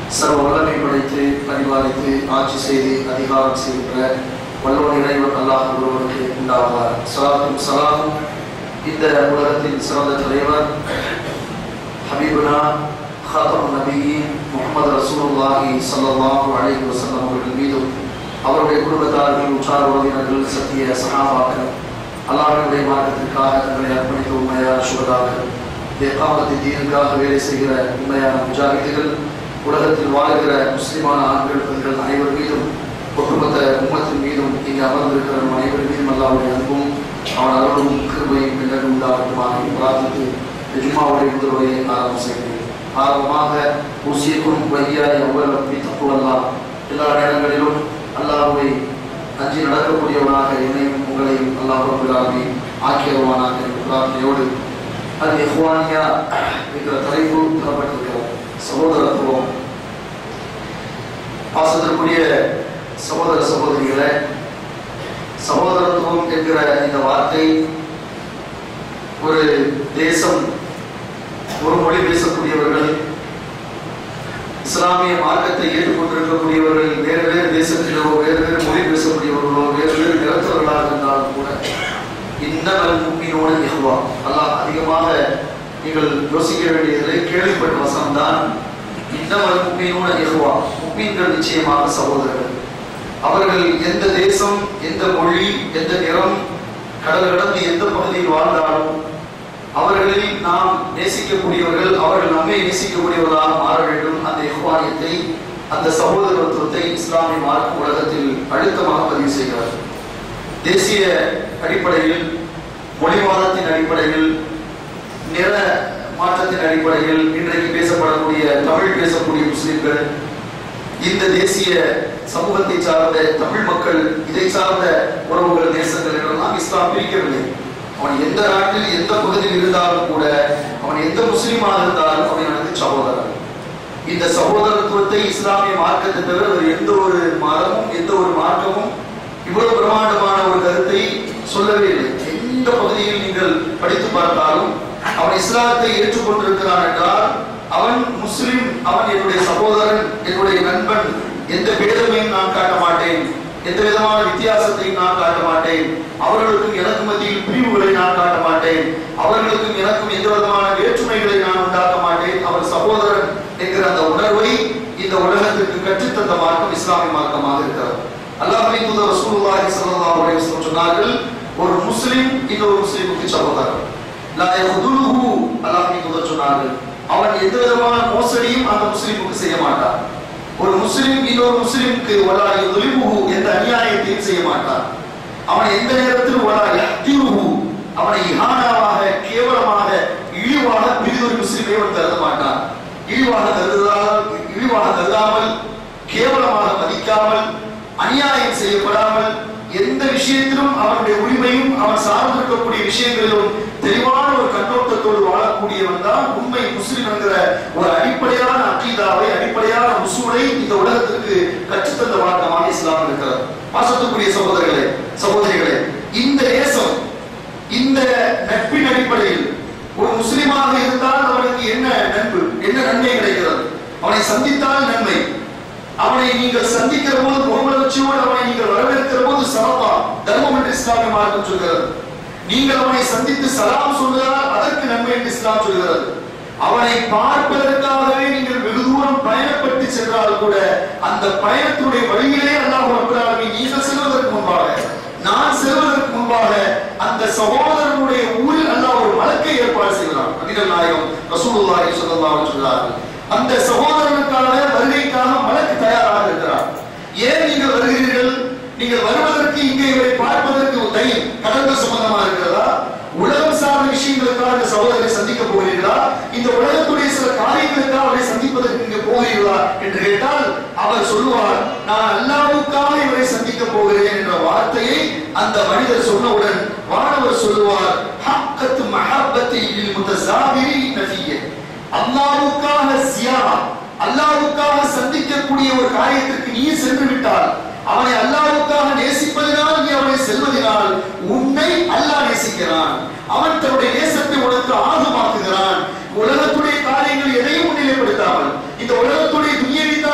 சர்வ வல்லமை படைத்து பரிபாலித்து ஆட்சி செய்து அதிகாரம் செய்கின்ற வல்லோன் இறைவன் அல்லாஹ் ஒருவருக்கு உண்டாவார் சலாத்தும் சலாமும் இந்த உலகத்தின் சிறந்த தலைவர் ஹபீபுனா ஹாத்தம் நபியின் முகமது ரசூலுல்லாஹி ஸல்லல்லாஹு அலைஹி வஸல்லம் அவர்கள் மீதும் அவருடைய குடும்பத்தார்கள் உற்றார் உறவினர்கள் சத்திய சகாபாக்கள் அல்லாஹ்வுடைய மார்க்கத்திற்காக தங்களை அர்ப்பணித்த உண்மையான சுகதாக்கள் ஏகாமத்தி தீனுக்காக வேலை செய்கிற உண்மையான முஜாகிதுகள் உலகத்தில் வாழ்கிற முஸ்லிமான ஆண்கள் பெண்கள் அனைவர் மீதும் ஒட்டுமொத்த உம்மத்தின் மீதும் இங்கு அமர்ந்திருக்கிற நம் அனைவர் மீதும் அல்லாவுடைய அன்பும் அவன் அருளும் கிருபையும் பின்னர் உண்டாகட்டுமாக பிரார்த்தித்து ஜும்மாவுடைய முதல்வரை ஆரம்பம் செய்கிறேன் ஆரம்பமாக ஊசியக்கும் வையாய் அவ்வளவு அப்படி தப்புவல்லாம் எல்லா நேரங்களிலும் அல்லாஹ்வை அஞ்சி நடக்கக்கூடியவனாக என்னையும் உங்களையும் அல்லாஹ் ரபுல்லாமி ஆக்கியவானாக என்ற பிரார்த்தனையோடு அது எஹ்வானியா என்கிற தலைப்பு தரப்பட்டிருக்கிறது சகோதரத்துவம் பாசத்திற்குரிய சகோதர சகோதரிகளே சகோதரத்துவம் என்கிற இந்த வார்த்தை ஒரு தேசம் ஒரு மொழி பேசக்கூடியவர்கள் இஸ்லாமிய மார்க்கத்தை ஏற்றுக்கொண்டிருக்கக்கூடியவர்கள் வேறு வேறு தேசத்திலோ வேறு வேறு மொழி பேசக்கூடியவர்களோ வேறு வேறு நிறத்தவர்களாக இருந்தாலும் கூட இன்னமல் முக்மீனோட எஹ்வா அல்லாஹ் அதிகமாக நீங்கள் யோசிக்க வேண்டியதில்லை கேள்விப்பட்ட வசனம் தான் இன்னமல் முக்மீனோட எஹ்வா முக்மீன்கள் நிச்சயமாக சகோதரர்கள் அவர்கள் எந்த தேசம் எந்த மொழி எந்த நிறம் கடல் கடந்து எந்த பகுதியில் வாழ்ந்தாலும் அவர்களில் நாம் நேசிக்கக்கூடியவர்கள் அவர்கள் நம்மை நேசிக்கக்கூடியவர்களாக மாற வேண்டும் அந்த எஹ்வானியத்தை அந்த சகோதரத்துவத்தை இஸ்லாமிய மார்க்க உலகத்தில் அழுத்தமாக பதிவு செய்கிறார் தேசிய அடிப்படையில் மொழிவாதத்தின் அடிப்படையில் நிற மாற்றத்தின் அடிப்படையில் இன்றைக்கு பேசப்படக்கூடிய தமிழ் பேசக்கூடிய முஸ்லிம்கள் இந்த தேசிய சமூகத்தை சார்ந்த தமிழ் மக்கள் இதை சார்ந்த உறவுகள் தேசங்கள் என்றெல்லாம் இஸ்லாம் பிரிக்கவில்லை அவன் எந்த நாட்டில் எந்த பகுதியில் இருந்தாலும் கூட அவன் எந்த முஸ்லீமாக இருந்தாலும் அவன் எனக்கு சகோதரன் இந்த சகோதரத்துவத்தை இஸ்லாமிய மார்க்கத்தை தவிர வேறு எந்த ஒரு மதமும் எந்த ஒரு மார்க்கமும் இவ்வளவு பிரமாண்டமான ஒரு கருத்தை சொல்லவே இல்லை எந்த பகுதியில் நீங்கள் படித்து பார்த்தாலும் அவன் இஸ்லாத்தை ஏற்றுக்கொண்டிருக்கிறான் என்றால் அவன் முஸ்லிம் அவன் என்னுடைய சகோதரன் என்னுடைய நண்பன் எந்த பேதமையும் நான் காட்ட மாட்டேன் எந்த விதமான வித்தியாசத்தையும் நான் காட்ட மாட்டேன் அவர்களுக்கும் எனக்கு மத்தியில் பிரிவுகளை நான் காட்ட மாட்டேன் அவர்களுக்கும் எனக்கும் எந்த விதமான வேற்றுமைகளை நான் உண்டாக்க மாட்டேன் அவர் சகோதரன் என்கிற அந்த உணர்வை இந்த உலகத்திற்கு கற்றுத்தந்த மார்க்கம் இஸ்லாமிய மார்க்கமாக இருக்கிறது அல்லாஹ்வின் தூதர் ரசூலுல்லாஹி ஸல்லல்லாஹு அலைஹி வஸல்லம் சொன்னார்கள் ஒரு முஸ்லிம் இன்னொரு முஸ்லிமுக்கு சகோதரன் லா யஹ்துலுஹு அல்லாஹ்வின் தூதர் சொன்னார்கள் அவன் எந்த விதமான மோசடியும் அந்த முஸ்லிமுக்கு செய்ய மாட்டான் ஒரு முஸ்லிம் இன்னொரு முஸ்லிமுக்கு வலா யுலிமுஹு எந்த அநியாயத்தையும் செய்ய மாட்டான் அவன் எந்த நேரத்திலும் வலா யஹ்திருஹு அவனை இஹானாவாக கேவலமாக இழிவாக பிரிதொரு முஸ்லிமை அவன் கருத மாட்டான் இழிவாக கருதால் இழிவாக கருதாமல் கேவலமாக மதிக்காமல் அநியாயம் செய்யப்படாமல் எந்த விஷயத்திலும் அவனுடைய உரிமையும் அவன் சார்ந்திருக்கக்கூடிய விஷயங்களிலும் தெளிவான ஒரு கண்ணோட்டத்தோடு வாழக்கூடியவன் தான் உண்மை முஸ்லிம் என்கிற ஒரு அடிப்படையான அக்கீதாவை அடிப்படையான உசூலை இந்த உலகத்திற்கு கற்றுத்தந்த மார்க்கமாக இஸ்லாம் இருக்கிறது பாசத்துக்குரிய சகோதரர்களே சகோதரிகளே இந்த தேசம் இந்த நட்பின் அடிப்படையில் ஒரு முஸ்லிமாக இருந்தால் அவனுக்கு என்ன நட்பு என்ன நன்மை கிடைக்கிறது அவனை சந்தித்தால் நன்மை அவனை நீங்கள் சந்திக்கிற போது முகமலர்ச்சியோடு அவனை நீங்கள் வரவேற்கிற போது சரபா தர்மம் என்று இஸ்லாமிய மார்க்கம் சொல்கிறது நீங்கள் அவனை சந்தித்து சலாம் சொல்வதால் அதற்கு நன்மை என்று இஸ்லாம் சொல்கிறது அவனை பார்ப்பதற்காகவே நீங்கள் வெகு தூரம் பயணப்பட்டு சென்றால் கூட அந்த பயணத்தினுடைய வழியிலே அல்லாஹ் ரப்பல் ஆலமீன் நீங்கள் செல்வதற்கு முன்பாக நான் செல்வதற்கு முன்பாக அந்த சகோதரனுடைய ஊரில் அல்லாஹ் ஒரு வழக்கை ஏற்பாடு செய்கிறான் நபிகள் நாயகம் ரசூலுல்லாஹி ஸல்லல்லாஹு அலைஹி வஸல்லம் அந்த சகோதரனுக்கான வருகைக்காக மலக்கு தயாராக இருக்கிறார் ஏன் நீங்கள் வருகிறீர்கள் நீங்கள் வருவதற்கு இங்கே இவரை பார்ப்பதற்கு தையம் கடந்த சம்பந்தமா இருக்கிறதா உலகம் சார்ந்த விஷயங்களுக்காக இந்த சகோதரரை சந்திக்க போகிறீர்களா இந்த உலகத்துடைய சில காரியங்களுக்காக அவரை சந்திப்பதற்கு இங்கே போகிறீர்களா என்று கேட்டால் அவர் சொல்லுவார் நான் அல்லாவுக்காக இவரை சந்திக்க போகிறேன் என்ற வார்த்தையை அந்த மனிதர் சொன்னவுடன் வானவர் சொல்லுவார் ஹக்கத்து மஹப்பத்தி இல் முத்தசாபிரி நஃபியே அல்லாவுக்காக சியாரா அல்லாவுக்காக சந்திக்கக்கூடிய ஒரு காரியத்திற்கு நீ சென்று விட்டால் அவனை அல்லாவுக்காக நேசிப்பதினால் நீ அவனை செல்வதனால் உன்னை அல்லாஹ் நேசிக்கிறான் அவன் தன்னுடைய நேசத்தை உனக்கு ஆகமாக்குகிறான் உலகத்துடைய காரியங்கள் எதையும் முன்னிலைப்படுத்தாமல் இந்த உலகத்துடைய துணியவை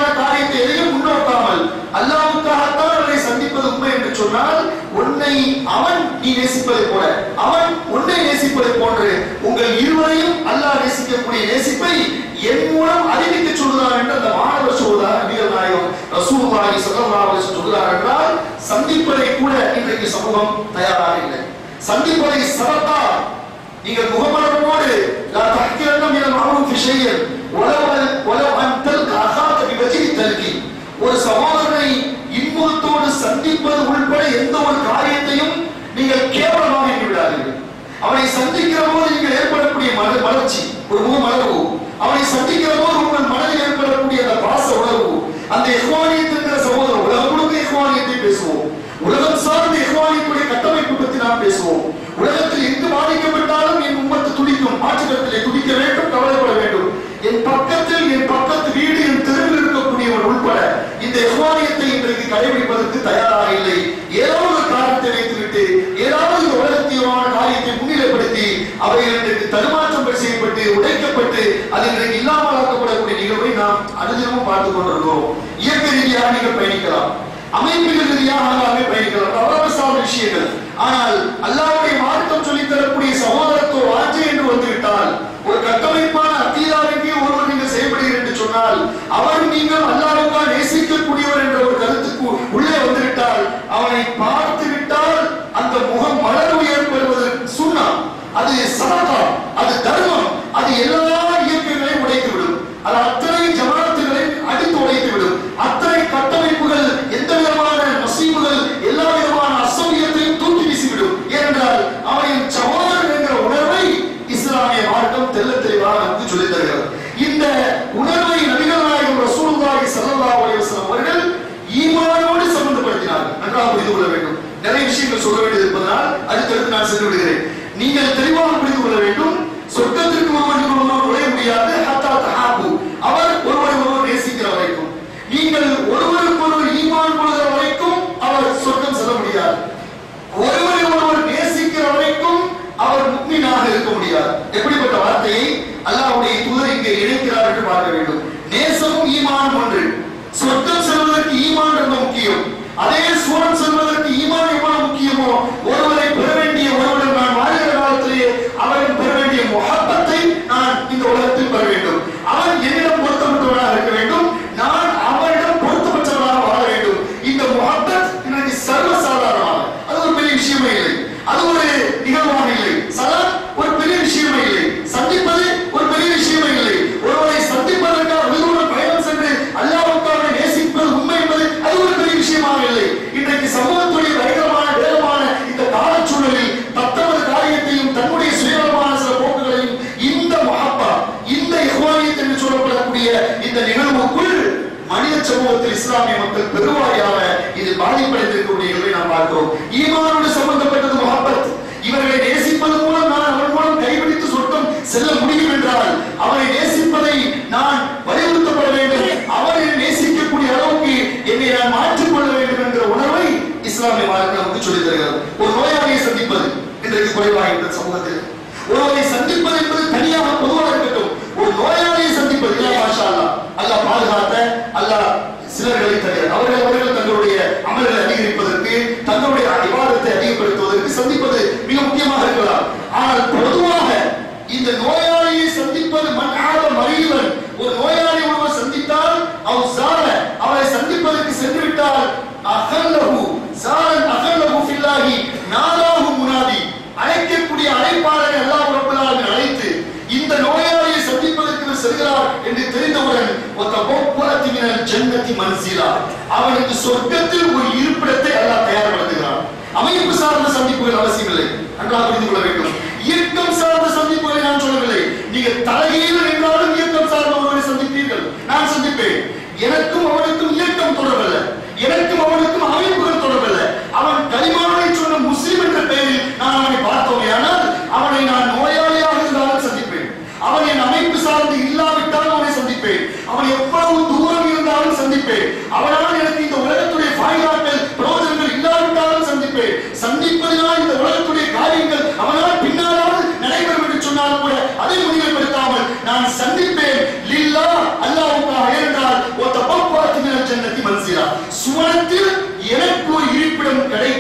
சொன்னால் உன்னை அவன் நீ நேசிப்பதை போல அவன் உன்னை நேசிப்பதை போன்று உங்கள் இருவரையும் அல்லாஹ் நேசிக்கக்கூடிய நேசிப்பை என் மூலம் அறிவிக்க சொல்கிறார் என்று அந்த மாணவர் சொல்கிறார் நபிகள் நாயகம் ரசூலுல்லாஹி ஸல்லல்லாஹு அலைஹி வஸல்லம் சொல்கிறார் என்றால் சந்திப்பதை கூட இன்றைக்கு சமூகம் தயாராக இல்லை சந்திப்பதை சரத்தால் நீங்கள் முகமலரோடு லா தஹ்கிரன்ன மினல் மஅரூஃபி ஷையன் வலவ் அன் வலவ் அன் தல்க அகாக பிவஜ்ஹி தல்கி ஒரு சகோதரனை இன்பத்தோடு சந்திப்பது உள்பட எந்த ஒரு காரியத்தையும் நீங்கள் கேவலமாக எண்ணி விடாதீர்கள் அவனை சந்திக்கிற போது நீங்கள் ஏற்படக்கூடிய மன மலர்ச்சி ஒரு முக மலர்வு அவனை சந்திக்கிற போது உங்கள் மனதில் ஏற்படக்கூடிய அந்த பாச உணர்வு அந்த எஹ்வானியத் என்கிற சகோதரர் உலகம் முழுக்க எஹ்வானியத்தை பேசுவோம் உலகம் சார்ந்த எஹ்வானியத்துடைய கட்டமைப்பு பற்றி நாம் பேசுவோம் உலகத்தில் எங்கு பாதிக்கப்பட்டாலும் என் உம்மத்து துடிக்கும் மாற்றுக்கத்திலே துடிக்க வேண்டும் கவலைப்பட வேண்டும் என் பக்கத்தில் என் பக்கத்து வீடு என் தெருவில் இருக்கக்கூடியவன் உட்பட இந்த எஹ்வானியத்தை இன்றைக்கு கடைபிடிப்பதற்கு தயாராக இல்லை ஏதாவது ஒரு காரணத்தை வைத்துவிட்டு ஏதாவது ஒரு உலகத்தியமான காரியத்தை முன்னிலைப்படுத்தி அவைகள் இன்றைக்கு தடுமாற்றம் செய்யப்பட்டு உடைக்கப்பட்டு அது இன்றைக்கு இல்லாமல் ஆக்கப்படக்கூடிய நிகழ்வை நாம் அனுதினமும் பார்த்துக் கொண்டிருக்கிறோம் இயற்கை ரீதியாக நீங்கள் பயணிக்கலாம் அமைப்புகள் ரீதியாக ஆங்காங்கே பயணிக்கலாம் அவரவர் சார்ந்த விஷயங்கள் ஆனால் அல்லாவுடைய மார்க்கம் சொல்லித் தரக்கூடிய சகோதரத்துவ வாஞ்சை என்று வந்துவிட்டால் ஒரு கட்டமைப்பான அத்தீதாவின் கீழ் ஒருவர் நீங்கள் செயல்படுகிறீர்கள் என்று சொன்னால் அவர் நீங்கள் அல்லாவுக்கா நேசிக்கக்கூடியவர் என்ற ஒரு கருத்துக்கு உள்ளே வந்துவிட்டால் அவனை பார்த்து விட்டால் அந்த முகம் மலர்வு ஏற்படுவதற்கு சுண்ணா அது சதகா அது தர்மம் அது எல்லா இயக்கங்களையும் உடைத்து விடும் அது அத்தனை ஜமாத்துகளை அடித்து உடைத்து விடும் அத்தனை கட்டமைப்புகள் எந்த விதமான நசீபுகள் எல்லா விதமான அசௌகரியத்தையும் தூக்கி வீசிவிடும் ஏனென்றால் அவனின் சகோதரன் என்கிற உணர்வை இஸ்லாமிய மார்க்கம் தெல்ல தெளிவாக நமக்கு சொல்லித் தருகிறது இந்த உணர்வை நபிகள் நாயகம் ரசூலுல்லாஹி ஸல்லல்லாஹு அலைஹி வஸல்லம் அவர்கள் ஈமானோடு சம்பந்தப்படுத்தினார்கள் நன்றாக புரிந்து கொள்ள வேண்டும் நிறைய விஷயங்கள் சொல்ல வேண்டியது இருப்பதனால் அடுத்தடுத்து நான் சென்று விடுகிறேன் நீங்கள் தெளிவாக புரிந்து கொள்ள வேண்டும் சொர்க்கத்திற்கு ஒருவருக்கு ஒருவர் நுழைய முடியாது ஹத்தா தஹாபு அவர் ஒருவரை ஒருவர் நேசிக்கிற வரைக்கும் நீங்கள் ஒருவருக்கு ஒருவர் ஈமான் கொள்கிற வரைக்கும் அவர் சொர்க்கம் செல்ல முடியாது ஒருவரை ஒருவர் நேசிக்கிற வரைக்கும் அவர் முக்மீனாக இருக்க முடியாது எப்படிப்பட்ட வார்த்தையை அல்லாஹ்வுடைய தூதர் இங்கே இணைக்கிறார் என்று பார்க்க வேண்டும் நேசமும் ஈமானும் ஒன்று சொர்க்கம் செல்வதற்கு ஈமான் ரொம்ப முக்கியம் அதே சூரம் செல்வதற்கு ஈமான் எவ்வளவு முக்கியமோ ஒருவரை பெற வேண்டிய ஒருவரை நான் வாழ்கிற காலத்திலேயே அவரின் பெற வேண்டிய முகப்பத்தை நான் இந்த உலகத்தில் பெற வேண்டும் அவன் என்னிடம் பொருத்தப்பட்டவனாக இருக்க வேண்டும் நான் அவரிடம் பொருத்தப்பட்டவனாக வாழ வேண்டும் இந்த முகப்பத் எனக்கு சர்வசாதாரணமாக அது ஒரு பெரிய விஷயமே இல்லை அது ஒரு நிகழ்வாக இல்லை சலாம் ஒரு பெரிய விஷயமே இல்லை சந்திப்பது ஒரு பெரிய விஷயமே இல்லை ஒருவரை சந்திப்பதற்காக வெகுதூரம் பயணம் சென்று அல்லாவுக்காக நேசிப்பது உண்மை என்பது அது ஒரு பெரிய விஷயமாக இல்லை இன்றைக்கு சமூகத்துடைய பயங்கரமான வேகமான இந்த காலச்சூழலில் தத்தமது காரியத்தையும் தன்னுடைய சுயநலமான சில போக்குகளையும் இந்த மஹப்பா இந்த இஹ்வானியத் என்று சொல்லப்படக்கூடிய இந்த நிகழ்வுக்குள் மனித சமூகத்தில் இஸ்லாமிய மக்கள் பெருவாரியாக இதில் பாதிப்படைந்திருக்கக்கூடிய நிகழ்வை நாம் பார்க்கிறோம் ஈமானோடு சம்பந்தப்பட்டது முகப்பத் இவர்களை நேசிப்பது மூலம் நான் அவன் மூலம் கைபிடித்து சொர்க்கம் செல்ல முடியும் என்றால் அவரை நேசிப்பதை நான் வலியுறுத்தப்பட வேண்டும் அவரை நேசிக்கக்கூடிய அளவுக்கு என்னை நான் மாற்றிக்கொள்ள வேண்டும் என்ற உணர்வை இஸ்லாமிய மார்க்கம் நமக்கு சொல்லித் தருகிறது ஒரு நோயாளியை சந்திப்பது இன்றைக்கு குறைவாக இந்த சமூகத்தில் ஒருவரை சந்திப்பது என்பது தனியாக பொதுவாக இருக்கட்டும் ஒரு நோயாளியை சந்திப்பது இல்ல மாஷா அல்லாஹ் அல்லாஹ் பாதுகாத்த அல்லாஹ் சிலர்களை தருகிறார் அவர்கள் அவர்கள் தங்களுடைய அமல்களை அதிகரிப்பதற்கு தங்களுடைய விவாதத்தை அதிகப்படுத்துவதற்கு சந்திப்பது மிக முக்கியமாக இருக்கலாம் ஆனால் பொதுவாக இந்த நோயாளியை சந்திப்பது மன்னாத மறியவன் ஒரு நோயாளி ஒருவர் சந்தித்தால் அவர் சார அவரை சந்திப்பதற்கு சென்று விட்டால் அகல்லஹு சாரன் அகல்லஹு ஃபில்லாஹி நாதாஹு முனாதி அழைக்கக்கூடிய அழைப்பாளரை அல்லாஹ் ரப்பல் ஆலமீன் அழைத்து இந்த நோயாளியை சந்திப்பதற்கு இவர் செல்கிறார் என்று தெரிந்தவுடன் ஒத்த போக்குவரத்து மினல் ஜன்னதி மன்சிலா அவனுக்கு சொர்க்கத்தில் ஒரு இருப்பிடத்தை அல்லாஹ் தயார்படுத்துகிறான் அமைப்பு சார்ந்த சந்திப்புகள் அவசியமில்லை நன்றாக புரிந்து கொள்ள வேண்டும் இயக்கம் சார்ந்த சந்திப்புகளை நான் சொல்லவில்லை நீங்கள் தலைகீழ் என்றாலும் இயக்கம் சார்ந்த ஒருவரை சந்திப்பீர்கள் நான் சந்திப்பேன் எனக்கும் அவனுக்கும் இயக்கம் தொடர்பல்ல எனக்கும் அவனுக்கும் அமைப்புகள் தொடர்பல்ல அவன் கலிமாவை சொன்ன முஸ்லிம் என்ற பெயரில் நான் அவனை பார்த்தோமே ஆனால் அவனை நான் நோயாளியாக இருந்தாலும் சந்திப்பேன் அவன் என் அமைப்பு சார்ந்து இல்லாவிட்டால் அவனை சந்திப்பேன் அவன் எவ்வளவு தூரம் இருந்தாலும் சந்திப்பேன் அவனால் எனக்கு இந்த உலகத்துடைய பாய்காட்டல் பிரயோஜனங்கள் இல்லாவிட்டாலும் சந்திப்பேன் சந்திப்பதினால் இந்த உலகத்துடைய காரியங்கள் அவனால் பின்னாலாவது நடைபெறும் என்று சொன்னாலும் கூட அதை முன்னிலைப்படுத்தாமல் நான் சந்திப்பேன் லில்லா அல்லாஹ்வுக்காக ஏனென்றால் ஒத்த போக்குவரத்து மினல் ஜன்னதி மன்சிலா சுவனத்தில் எனக்கு ஒரு இருப்பிடம் கிடைக்கும்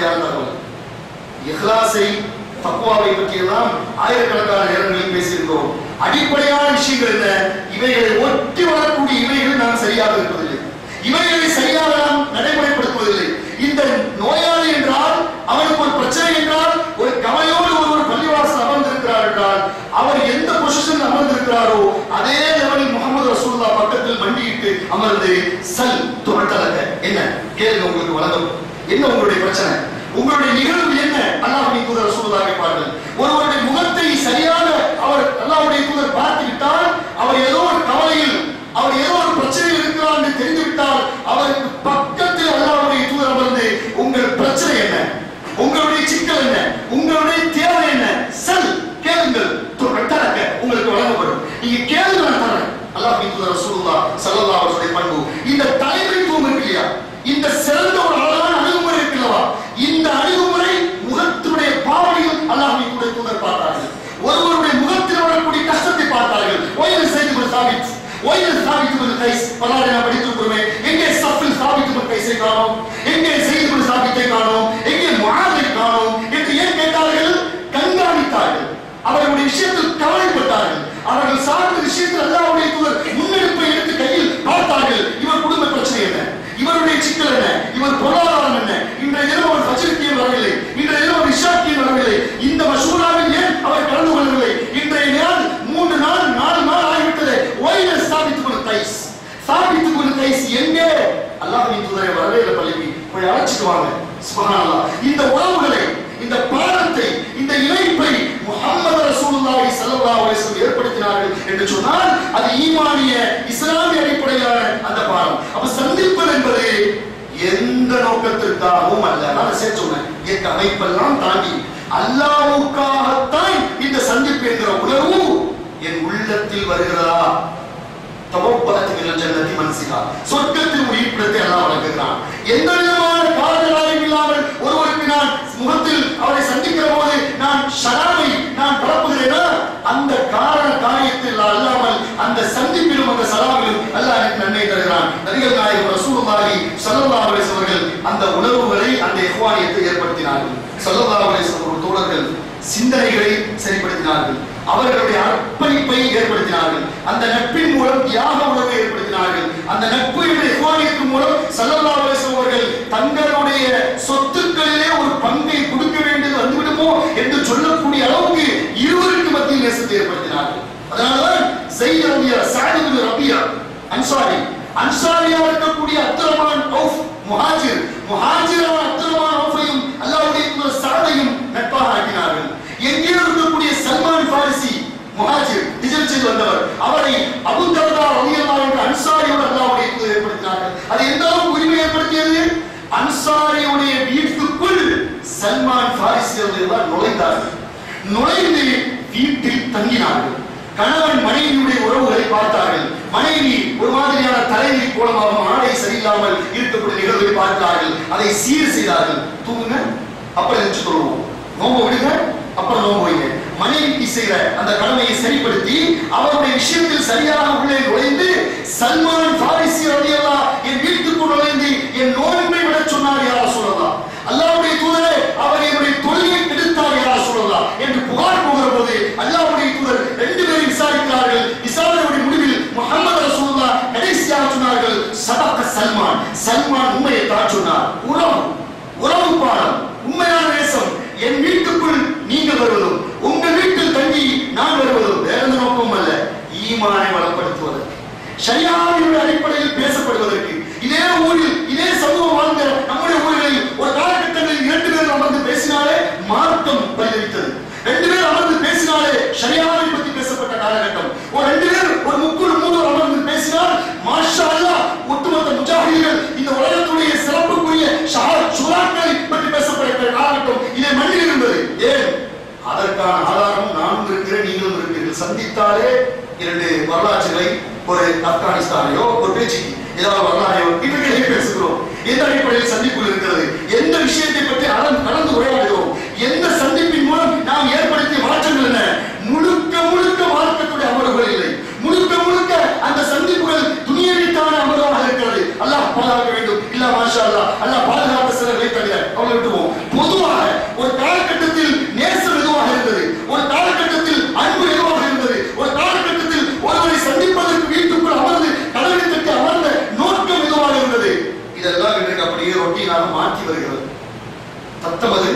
அடிப்படையான தகவல் இஹ்லாஸை தக்குவாவை பற்றியெல்லாம் ஆயிரக்கணக்கான நேரங்களில் பேசியிருக்கிறோம் அடிப்படையான விஷயங்கள் என்ன இவைகளை ஒட்டி வரக்கூடிய இவைகள் நாம் சரியாக இருப்பதில்லை இவைகளை சரியாக நாம் நடைமுறைப்படுத்துவதில்லை இந்த நோயாளி என்றால் அவனுக்கு ஒரு பிரச்சனை என்றால் ஒரு கவலையோடு ஒருவர் பள்ளிவாசல் அமர்ந்திருக்கிறார் என்றால் அவர் எந்த பொசிஷன் அமர்ந்திருக்கிறாரோ அதே லெவலில் முகமது ரசூல்லா பக்கத்தில் மண்டியிட்டு அமர்ந்து சல் துரட்டலங்க என்ன கேளுங்க உங்களுக்கு வழங்கும் என்ன உங்களுடைய பிரச்சனை உங்களுடைய நிகழ்வு என்ன அல்லாஹ்வுடைய தூதர் ரசூலுல்லாஹ் கேட்பார்கள் ஒருவருடைய முகத்தை சரியாக அவர் அல்லாஹ்வுடைய தூதர் பார்த்து விட்டால் அவர் ஏதோ ஒரு கவலையில் அவர் ஏதோ ஒரு பிரச்சனையில் இருக்கிறார் என்று தெரிந்து விட்டால் அவருக்கு பக்கத்தில் அல்லாஹ்வுடைய தூதர் அமர்ந்து உங்கள் பிரச்சனை என்ன உங்களுடைய சிக்கல் என்ன உங்களுடைய தேவை என்ன செல் கேளுங்கள் தரக்க உங்களுக்கு வழங்கப்படும் நீங்க கேளுங்க நான் தரேன் அல்லாஹ்வுடைய தூதர் ரசூலுல்லாஹ் ஸல்லல்லாஹு அலைஹி வஸல்லம் பண்பு இந்த தலைமைத்துவம் இருக்கு இல்லையா இந்த சிறந்த ஒரு அழகான அணுகுமுறை இருக்கிறவா இந்த அணுகுமுறை முகத்தினுடைய பாவனையில் அல்லாஹ்வை கூட தூதர் பார்த்தார்கள் ஒருவருடைய முகத்தில் வரக்கூடிய கஷ்டத்தை பார்த்தார்கள் ஒயில் செய்து கொண்டு சாபித் ஒயில் சாபித்து கொண்டு கைஸ் பலாரை நாம் படித்திருக்கிறோமே எங்கே சஃபில் சாபித்து கொண்டு கைஸை காணோம் எங்கே செய்து கொண்டு சாபித்தை காணோம் எங்கே முகாதை காணோம் என்று ஏன் கேட்டார்கள் கண்காணித்தார்கள் அவர்களுடைய விஷயத்தில் கவலைப்பட்டார்கள் அவர்கள் சார்ந்த விஷயத்தில் அல்லாஹ்வுடைய தூதர் முன்னெடுப்பை எடுத்து கையில் பார்த்தார்கள் இவர் குடும்ப பிரச்சனை என்ன இவருடைய சிக்கல் என்ன இவர் பொருளாதாரம் என்ன இன்றைய தினம் அவர் ஃபஜ்ருக்கே வரவில்லை இன்றைய தினம் அவர் இஷாக்கே வரவில்லை இந்த மசூராவில் ஏன் அவர் கலந்து கொள்ளவில்லை இன்றைய நாள் மூன்று நாள் நாலு நாள் ஆகிவிட்டது ஒயில ஸ்தாபித்துக் கொண்டு தைஸ் ஸ்தாபித்துக் கொண்டு தைஸ் எங்கே அல்லாஹ்வின் தூதரை வரவே இல்லை பள்ளிக்கு போய் அழைச்சிட்டு வாங்க சுபஹானல்லாஹ் இந்த உறவுகளை இந்த பாடத்தை இந்த இணைப்பை முஹம்மது ரசூலுல்லாஹி ஸல்லல்லாஹு அலைஹி வஸல்லம் ஏற்படுத்தினார்கள் என்று சொன்னால் அது ஈமானிய இஸ்லாமிய அடிப்படையிலான அந்த பாடம் அப்ப சந்திப்பது என்பது எந்த நோக்கத்திற்காகவும் அல்ல நான் சேர்த்து சொன்னேன் இயக்க அமைப்பெல்லாம் தாண்டி அல்லாஹ்வுக்காகத்தான் இந்த சந்திப்பு என்கிற உணர்வு என் உள்ளத்தில் வருகிறதா தவப்பதற்கு மினல் ஜன்னதி மன்சிகா சொர்க்கத்தில் ஒரு இருப்பிடத்தை அல்லாஹ் வழங்குகிறான் எந்த விதமான காரணம் இல்லாமல் ஒருவருக்கு நான் முகத்தில் அவரை சந்திக்கிற போது நான் ஷராமை நான் பரப்புகிறேனா அந்த காரண காரியத்தில் அல்லாமல் அந்த சந்திப்பிலும் அந்த சலாமிலும் அல்லாஹ் எனக்கு நன்மை தருகிறான் நபிகள் நாயகம் ரசூலுல்லாஹி ஸல்லல்லாஹு அலைஹி வஸல்லம் அவர்கள் அந்த உணர்வுகளை அந்த இஹ்வானியத்தை ஏற்படுத்தினார்கள் ஸல்லல்லாஹு அலைஹி வஸல்லம் அவர்கள் தோழர்கள் சிந்தனைகளை சரிப்படுத்தினார்கள் அவர்களுடைய அர்ப்பணிப்பை ஏற்படுத்தினார்கள் அந்த நட்பின் மூலம் தியாக உணர்வை ஏற்படுத்தினார்கள் அந்த நட்பு என்ற இஹ்வானியத்தின் மூலம் ஸல்லல்லாஹு அலைஹி வஸல்லம் அவர்கள் தங்களுடைய சொத்துக்களிலே ஒரு பங்கை கொடுக்க வேண்டியது வந்துவிடுமோ என்று சொல்லக்கூடிய அளவுக்கு இருவருக்கு மத்தியில் நேசத்தை ஏற்படுத்தினார்கள் அதனாலதான் ஜெயித் ரபியா சாதி ரபியா அன்சாரி அன்சாரியா இருக்கக்கூடிய அப்துரமான் ஔஃப் முஹாஜிர் முஹாஜிரான அப்துரமான் ஔஃபையும் அல்லாஹ்வுடைய தூதர் சாதையும் நட்பாக ஆக்கினார்கள் எங்கே இருக்கக்கூடிய சல்மான் ஃபாரிசி முஹாஜிர் ஹிஜ்ரத் செய்து வந்தவர் அவரை அபூ தர்தா ரலியல்லாஹு என்ற அன்சாரியோடு அல்லாஹ்வுடைய தூதர் ஏற்படுத்தினார்கள் அது எந்த அளவுக்கு உரிமை ஏற்படுத்தியது அன்சாரியுடைய வீட்டுக்குள் சல்மான் ஃபாரிசி அவர்கள் நுழைந்தார்கள் நுழைந்து வீட்டில் தங்கினார்கள் கணவன் மனைவியுடைய உறவுகளை பார்த்தார்கள் மனைவி ஒரு மாதிரியான தலைவி கோலமாகவும் ஆடை சரியில்லாமல் இருக்கக்கூடிய நிகழ்வை பார்த்தார்கள் அதை சீர் செய்தார்கள் தூங்குங்க அப்புறம் எழுந்து கொள்வோம் நோம்பு விடுங்க அப்புறம் நோம்பு வைங்க மனைவிக்கு செய்கிற அந்த கடமையை சரிப்படுத்தி அவருடைய விஷயத்தில் சரியாக உள்ளே நுழைந்து சல்மான் பாரிசி ரலியல்லா என் வீட்டுக்குள் நுழைந்து என் நோன்பை விட சொன்னார் யாரா சொல்லலாம் அல்லாஹ்வுடைய தூதரே அவர் என்னுடைய தொழிலை கெடுத்தார் யாரா சொல்லலாம் என்று புகார் போகிற போது அல்லாஹ்வுடைய தூதர் ரெண்டு பேரும் விசாரிக்கிறார்கள் விசாரணையுடைய முடிவில் முகமது ரசூலுல்லா கடைசியாக சொன்னார்கள் சதக்க சல்மான் சல்மான் உண்மையை தான் சொன்னார் உறவு உறவு பாடம் உண்மையான நேசம் என் வீட்டுக்குள் நீங்கள் வருவதும் உங்கள் வீட்டில் தங்கி நான் வருவதும் வேற எந்த நோக்கமும் அல்ல ஈமானை வளப்படுத்துவதற்கு ஷரியாவினுடைய அடிப்படையில் பேசப்படுவதற்கு இதே ஊரில் இதே சமூகம் வாழ்ந்த நம்முடைய ஊர்களில் ஒரு காலகட்டங்களில் இரண்டு பேர் அமர்ந்து பேசினாலே மார்க்கம் பரிதவித்தது ரெண்டு பேர் அமர்ந்து பேசினாலே ஷரியாவை பற்றி பேசப்பட்ட காலகட்டம் ஒரு ரெண்டு பேர் ஒரு முக்குள் மூவர் அமர்ந்து பேசினால் மாஷா அல்லாஹ் ஒட்டுமொத்த முஜாஹிதீன்கள் இந்த உலகத்துடைய சிறப்புக்குரிய ஷஹா- ஷுராக்களை பற்றி பேசப்பட்ட காலகட்டம் இதே மண்ணில் இருந்தது ஏன் அதற்கான ஆதாரம் நானும் இருக்கிறேன் நீங்களும் இருக்கிறீர்கள் சந்தித்தாலே இரண்டு வரலாற்றுகளை ஒரு ஆப்கானிஸ்தானையோ ஒரு பேச்சுக்கு ஏதாவது வரலாறையோ இவர்களே பேசுகிறோம் எந்த அடிப்படையில் சந்திப்புகள் இருக்கிறது எந்த விஷயத்தை பற்றி அலந்து கலந்து உரையாடுகிறோம் எந்த சந்திப்பின் மூலம் நாம் ஏற்படுத்திய மாற்றங்கள் என்ன முழுக்க முழுக்க மார்க்கத்துடைய அமர்வுகள் இல்லை முழுக்க முழுக்க அந்த சந்திப்புகள் துணியடித்தான அமர்வாக இருக்கிறது அல்லாஹ் பாதுகாக்க வேண்டும் இல்ல மாஷா அல்லாஹ் அல்லாஹ் பாதுகாத்த சிலர்களை தவிர அவங்களை விட்டுவோம்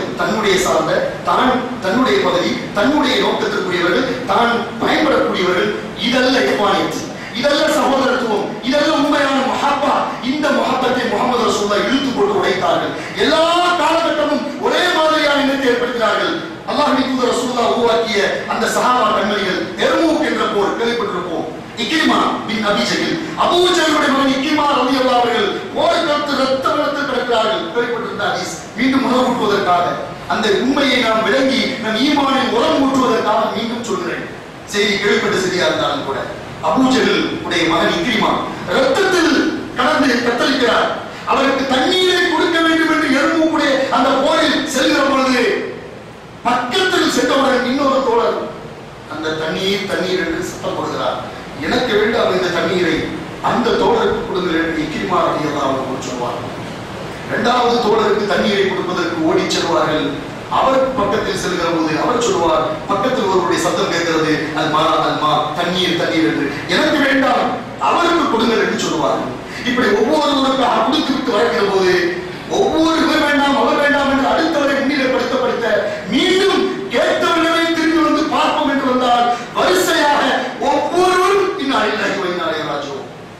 தன்னுடைய சார்ந்த தான் தன்னுடைய பகுதி தன்னுடைய நோக்கத்திற்குரியவர்கள் தான் பயன்படக்கூடியவர்கள் இதல்ல இஹ்வானியத் இதல்ல சகோதரத்துவம் இதல்ல உண்மையான மஹாப்பா இந்த மஹாப்பத்தை முகமது ரசூல்லா இழுத்து போட்டு உடைத்தார்கள் எல்லா காலகட்டமும் ஒரே மாதிரியான எண்ணத்தை ஏற்படுத்தினார்கள் அல்லாஹ் தூதர் ரசூல்லா உருவாக்கிய அந்த சஹாபா கண்மணிகள் எர்மூக் என்ற போர் கேள்விப்பட்டிருப்போம் இக்ரிமா பின் அபி ஜஹில் அபூ ஜஹலுடைய மகன் இக்ரிமா ரலியல்லாஹு அவர்கள் போர் கருத்து ரத்த வெள்ளத்தில் கிடக்கிறார்கள் கேள்விப்பட்டிருந்த ஹதீஸ் மீண்டும் உணர்வூட்டுவதற்காக அந்த உண்மையை நாம் விளங்கி நம் ஈமானை உரம் ஊற்றுவதற்காக மீண்டும் சொல்கிறேன் செய்தி கேள்விப்பட்ட செய்தியா இருந்தாலும் கூட அபூ ஜஹல் உடைய மகன் இக்ரிமா ரத்தத்தில் கடந்து கத்தளிக்கிறார் அவருக்கு தண்ணீரை கொடுக்க வேண்டும் என்று எறும்புடைய அந்த போரில் செல்கிற பொழுது பக்கத்தில் சென்றவுடன் இன்னொரு தோழர் அந்த தண்ணீர் தண்ணீர் என்று சத்தம் போடுகிறார் எனக்கு வேண்டாம் இந்த தண்ணீரை அந்த தோழருக்கு கொடுங்கள் என்று இக்கிரிமா ரலியல்லாஹு அன்ஹு சொல்வார் இரண்டாவது தோழருக்கு தண்ணீரை கொடுப்பதற்கு ஓடிச் செல்வார்கள் அவர் பக்கத்தில் செல்கிற போது அவர் சொல்வார் பக்கத்தில் ஒருவருடைய சத்தம் கேட்கிறது அல்மா அல்மா தண்ணீர் தண்ணீர் என்று எனக்கு வேண்டாம் அவருக்கு கொடுங்கள் என்று சொல்வார் இப்படி ஒவ்வொருவருக்காக கொடுத்து விட்டு வருகிற போது ஒவ்வொருவர் வேண்டாம் அவர் வேண்டாம் என்று அடுத்தவரை முன்னிலைப்படுத்தப்படுத்த மீண்டும் கேட்டவர்களே திரும்பி வந்து பார்ப்போம் என்று வந்தால் வரிசையாக ஒவ்வொருவரும் இன்னார் இல்லை இன்னாரே ராஜோ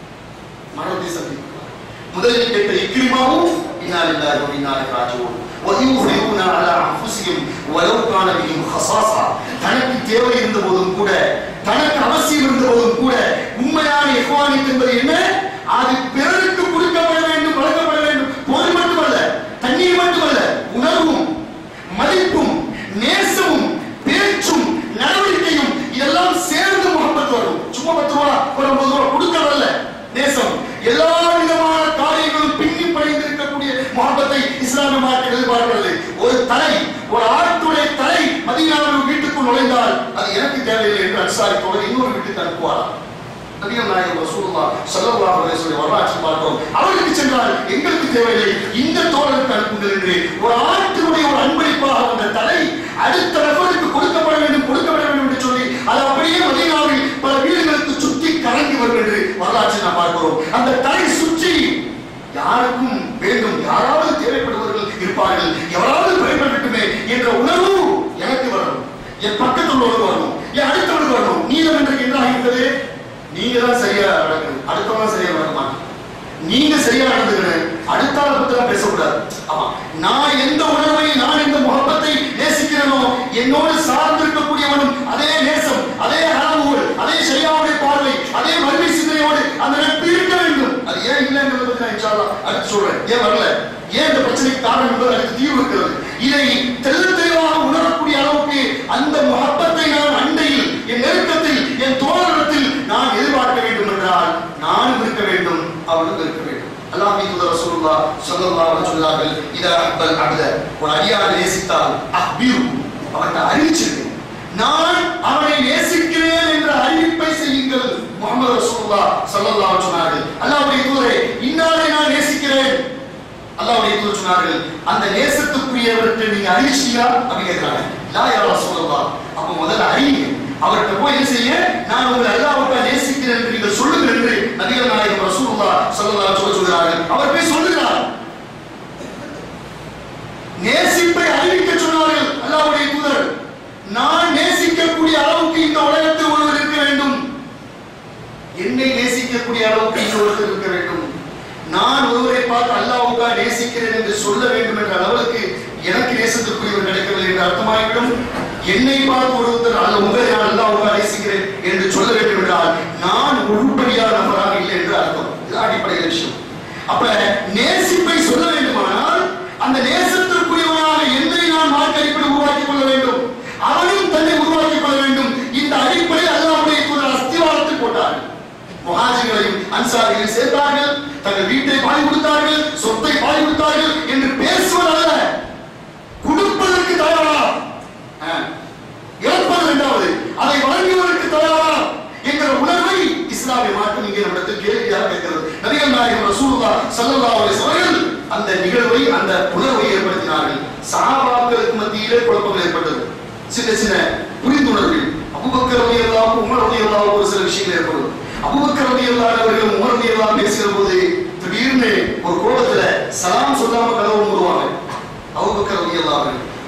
மரணத்தை சந்திக்கிறார் முதலில் கேட்ட இக்ரிமாவும் இன்னார் இல்லாஹி வ இன்னாரே ராஜிஊன் وَيُؤْثِرُونَ عَلَى أَنفُسِهِمْ وَلَوْ كَانَ بِهِمْ خَصَاصَةٌ தனக்கு தேவை இருந்த போதும் கூட தனக்கு அவசியம் இருந்த போதும் கூட உண்மையான இஹ்வானித் என்பது என்ன அது பிறருக்கு கொடுக்கப்பட வேண்டும் வழங்கப்பட வேண்டும் பொருள் மட்டுமல்ல தண்ணீர் மட்டுமல்ல உணர்வும் மதிப்பும் நேசமும் பேச்சும் நடவடிக்கையும் இதெல்லாம் சேர்ந்து முகப்பத்து வரும் சும்மா பத்து ரூபா ஒரு ஐம்பது ரூபா கொடுக்கறதல்ல நேசம் எல்லா விதமான காரியங்களும் பின்னி படைந்து இருக்கக்கூடிய முகப்பத்தை இஸ்லாமிய மார்க்கம் எதிர்பார்க்கிறது ஒரு தலை ஒரு ஆட்டுடைய தலை மதீனாவில் வீட்டுக்குள் நுழைந்தால் அது எனக்கு தேவையில்லை என்று அன்சாரி தோழர் இன்னொரு வீட்டுக்கு அனுப்புவாராம் நபிகள் நாயகம் ரசூலுல்லாஹ் ஸல்லல்லாஹு அலைஹி வஸல்லம் வரலாற்றை பார்த்தோம் அவருக்கு சென்றால் எங்களுக்கு தேவையில்லை இந்த தோழருக்கு அனுப்புங்கள் என்று ஒரு ஆட்டினுடைய ஒரு அன்பளிப்பாக வந்த தலை அடுத்த நபருக்கு கொடுக்கப்பட வேண்டும் கொடுக்கப்பட வேண்டும் என்று சொல்லி அது அப்படியே மதீனாவில் பல வீடுகளுக்கு சுற்றி கலங்கி வரும் என்று வரலாற்றை நாம் பார்க்கிறோம் அந்த தலை சுற்றி யாருக்கும் வேண்டும் யாராவது தேவைப்படுபவர்கள் இருப்பார்கள் எவராவது பயன்படட்டுமே என்ற உணர்வு எனக்கு வரணும் என் பக்கத்தில் உள்ளவருக்கு வரணும் என் அடுத்தவருக்கு வரணும் நீளம் என்று என்ன ஆகின்றது நீங்க தான் சரியா நடக்கணும் அடுத்தவங்க சரியா நடக்க மாட்டேன் நீங்க சரியா நடந்துக்கணும் அடுத்த ஆளை பத்தி தான் பேசக்கூடாது ஆமா நான் எந்த உணர்வை நான் எந்த முகப்பத்தை நேசிக்கிறேனோ என்னோடு சார்ந்து இருக்கக்கூடியவனும் அதே நேசம் அதே அளவோடு அதே சரியாவுடைய பார்வை அதே மறுமை சிந்தனையோடு அந்த நட்பு இருக்க வேண்டும் அது ஏன் இல்லைங்கிறத பத்தி நான் இன்ஷா அல்லாஹ் அடுத்து சொல்றேன் ஏன் வரல ஏன் இந்த பிரச்சனைக்கு காரணம் என்பது அதுக்கு தீர்வு இருக்கிறது இதை தெள்ள தெளிவாக உணரக்கூடிய அளவுக்கு அந்த முகப்பத்தை நான் அண்டையில் என் நெருக்கத்தில் என் தோழரிடத்தில் நான் எதிர்பார்க்க வேண்டும் என்றால் நானும் இருக்க வேண்டும் அவனும் இருக்க வேண்டும் அல்லாஹ் தூதர் ரசூலுல்லாஹ் ஸல்லல்லாஹு அலைஹி சொன்னார்கள் இதா அக்பல் அப்த ஒரு அடியாரை நேசித்தால் அஹ்பீரு அவன்கிட்ட அறிவிச்சிருக்கேன் நான் அவனை நேசிக்கிறேன் என்ற அறிவிப்பை செய்யுங்கள் முகமது ரசூலுல்லாஹ் ஸல்லல்லாஹு அலைஹி சொன்னார்கள் அல்லாஹ்வுடைய தூதரே இன்னாரை நான் நேசிக்கிறேன் அல்லாஹ்வுடைய தூதர் சொன்னார்கள் அந்த நேசத்துக்குரியவர்கிட்ட நீங்க அறிவிச்சீங்களா அப்படின்னு கேட்கிறாங்க லா யா ரசூலுல்லாஹ் அப்ப முதல்ல அறியுங்க அவர்கிட்ட போய் என்ன செய்ய நான் உங்களை அல்லாஹ்வுக்கா நேசிக்கிறேன் என்று நீங்கள் சொல்லுங்கள் என்று நபிகள் நாயகம் ரசூலுல்லாஹ் ஸல்லல்லாஹு அலைஹி வஸல்லம் சொல்கிறார்கள் அவர் போய் சொல்லுகிறார் நேசிப்பை அறிவிக்க சொன்னார்கள் அல்லாஹ்வுடைய தூதர் நான் நேசிக்கக்கூடிய அளவுக்கு இந்த உலகத்தில் ஒருவர் இருக்க வேண்டும் என்னை நேசிக்கக்கூடிய அளவுக்கு இன்னொருத்தர் இருக்க வேண்டும் நான் ஒருவரை பார்த்து அல்லாவுக்கா நேசிக்கிறேன் என்று சொல்ல வேண்டும் என்ற அளவுக்கு எனக்கு நேசத்திற்குரியவர் கிடைக்கவில்லை என்று அர்த்தமாகிவிடும் என்னை பார்த்து ஒருத்தர் அல்ல உங்களை நான் அல்லாவுக்கா நேசிக்கிறேன் என்று சொல்ல வேண்டும் என்றால் நான் உருப்படியான நபராக இல்லை என்று அர்த்தம் இது அடிப்படையில் விஷயம் அப்ப நேசிப்பை சொல்ல வேண்டுமானால் அந்த நேசத்திற்குரியவனாக என்னை நான் மார்க்க அடிப்படை உருவாக்கிக் கொள்ள வேண்டும் அவனும் தன்னை உருவாக்கிக் கொள்ள வேண்டும் இந்த அடிப்படை அல்லாவுடைய தூதர் அஸ்திவாரத்தில் போட்டார்கள் முஹாஜிகளையும் அன்சாரிகளையும் சேர்த்தார்கள் தங்கள் வீட்டை பாய் கொடுத்தார்கள் சொத்தை பாய் கொடுத்தார்கள் என்று பேசுவதல்ல கொடுப்பதற்கு தயாரா ஆ. இழப்பது இரண்டாவது அதை வழங்குவதற்கு தயாரா என்கிற உணர்வை இஸ்லாமிய மார்க்கம் இங்கே நம்மிடத்தில் கேள்வியாக கேட்கிறது நபிகள் நாயகம் ரசூலுல்லாஹ் ஸல்லல்லாஹு அலைஹி வஸல்லம் அந்த நிகழ்வை அந்த உணர்வை ஏற்படுத்தினார்கள் சஹாபாக்களுக்கு மத்தியிலே குழப்பங்கள் ஏற்பட்டது சின்ன சின்ன புரிந்துணர்வில் அபூபக்கர் ரலியல்லாஹு உமர் ரலியல்லாஹு ஒரு சில விஷயங்கள் ஏற்படும் அபூபக்கர் ரலியல்லாஹு அவர்கள் உமர் ரலியல்லாஹு பேசுகிற போது திடீர்னு ஒரு கோபத்துல சலாம் சொல்லாம கதவு மூடுவாங்க அபூபக்கர் ரலியல்லாஹு அவர்கள்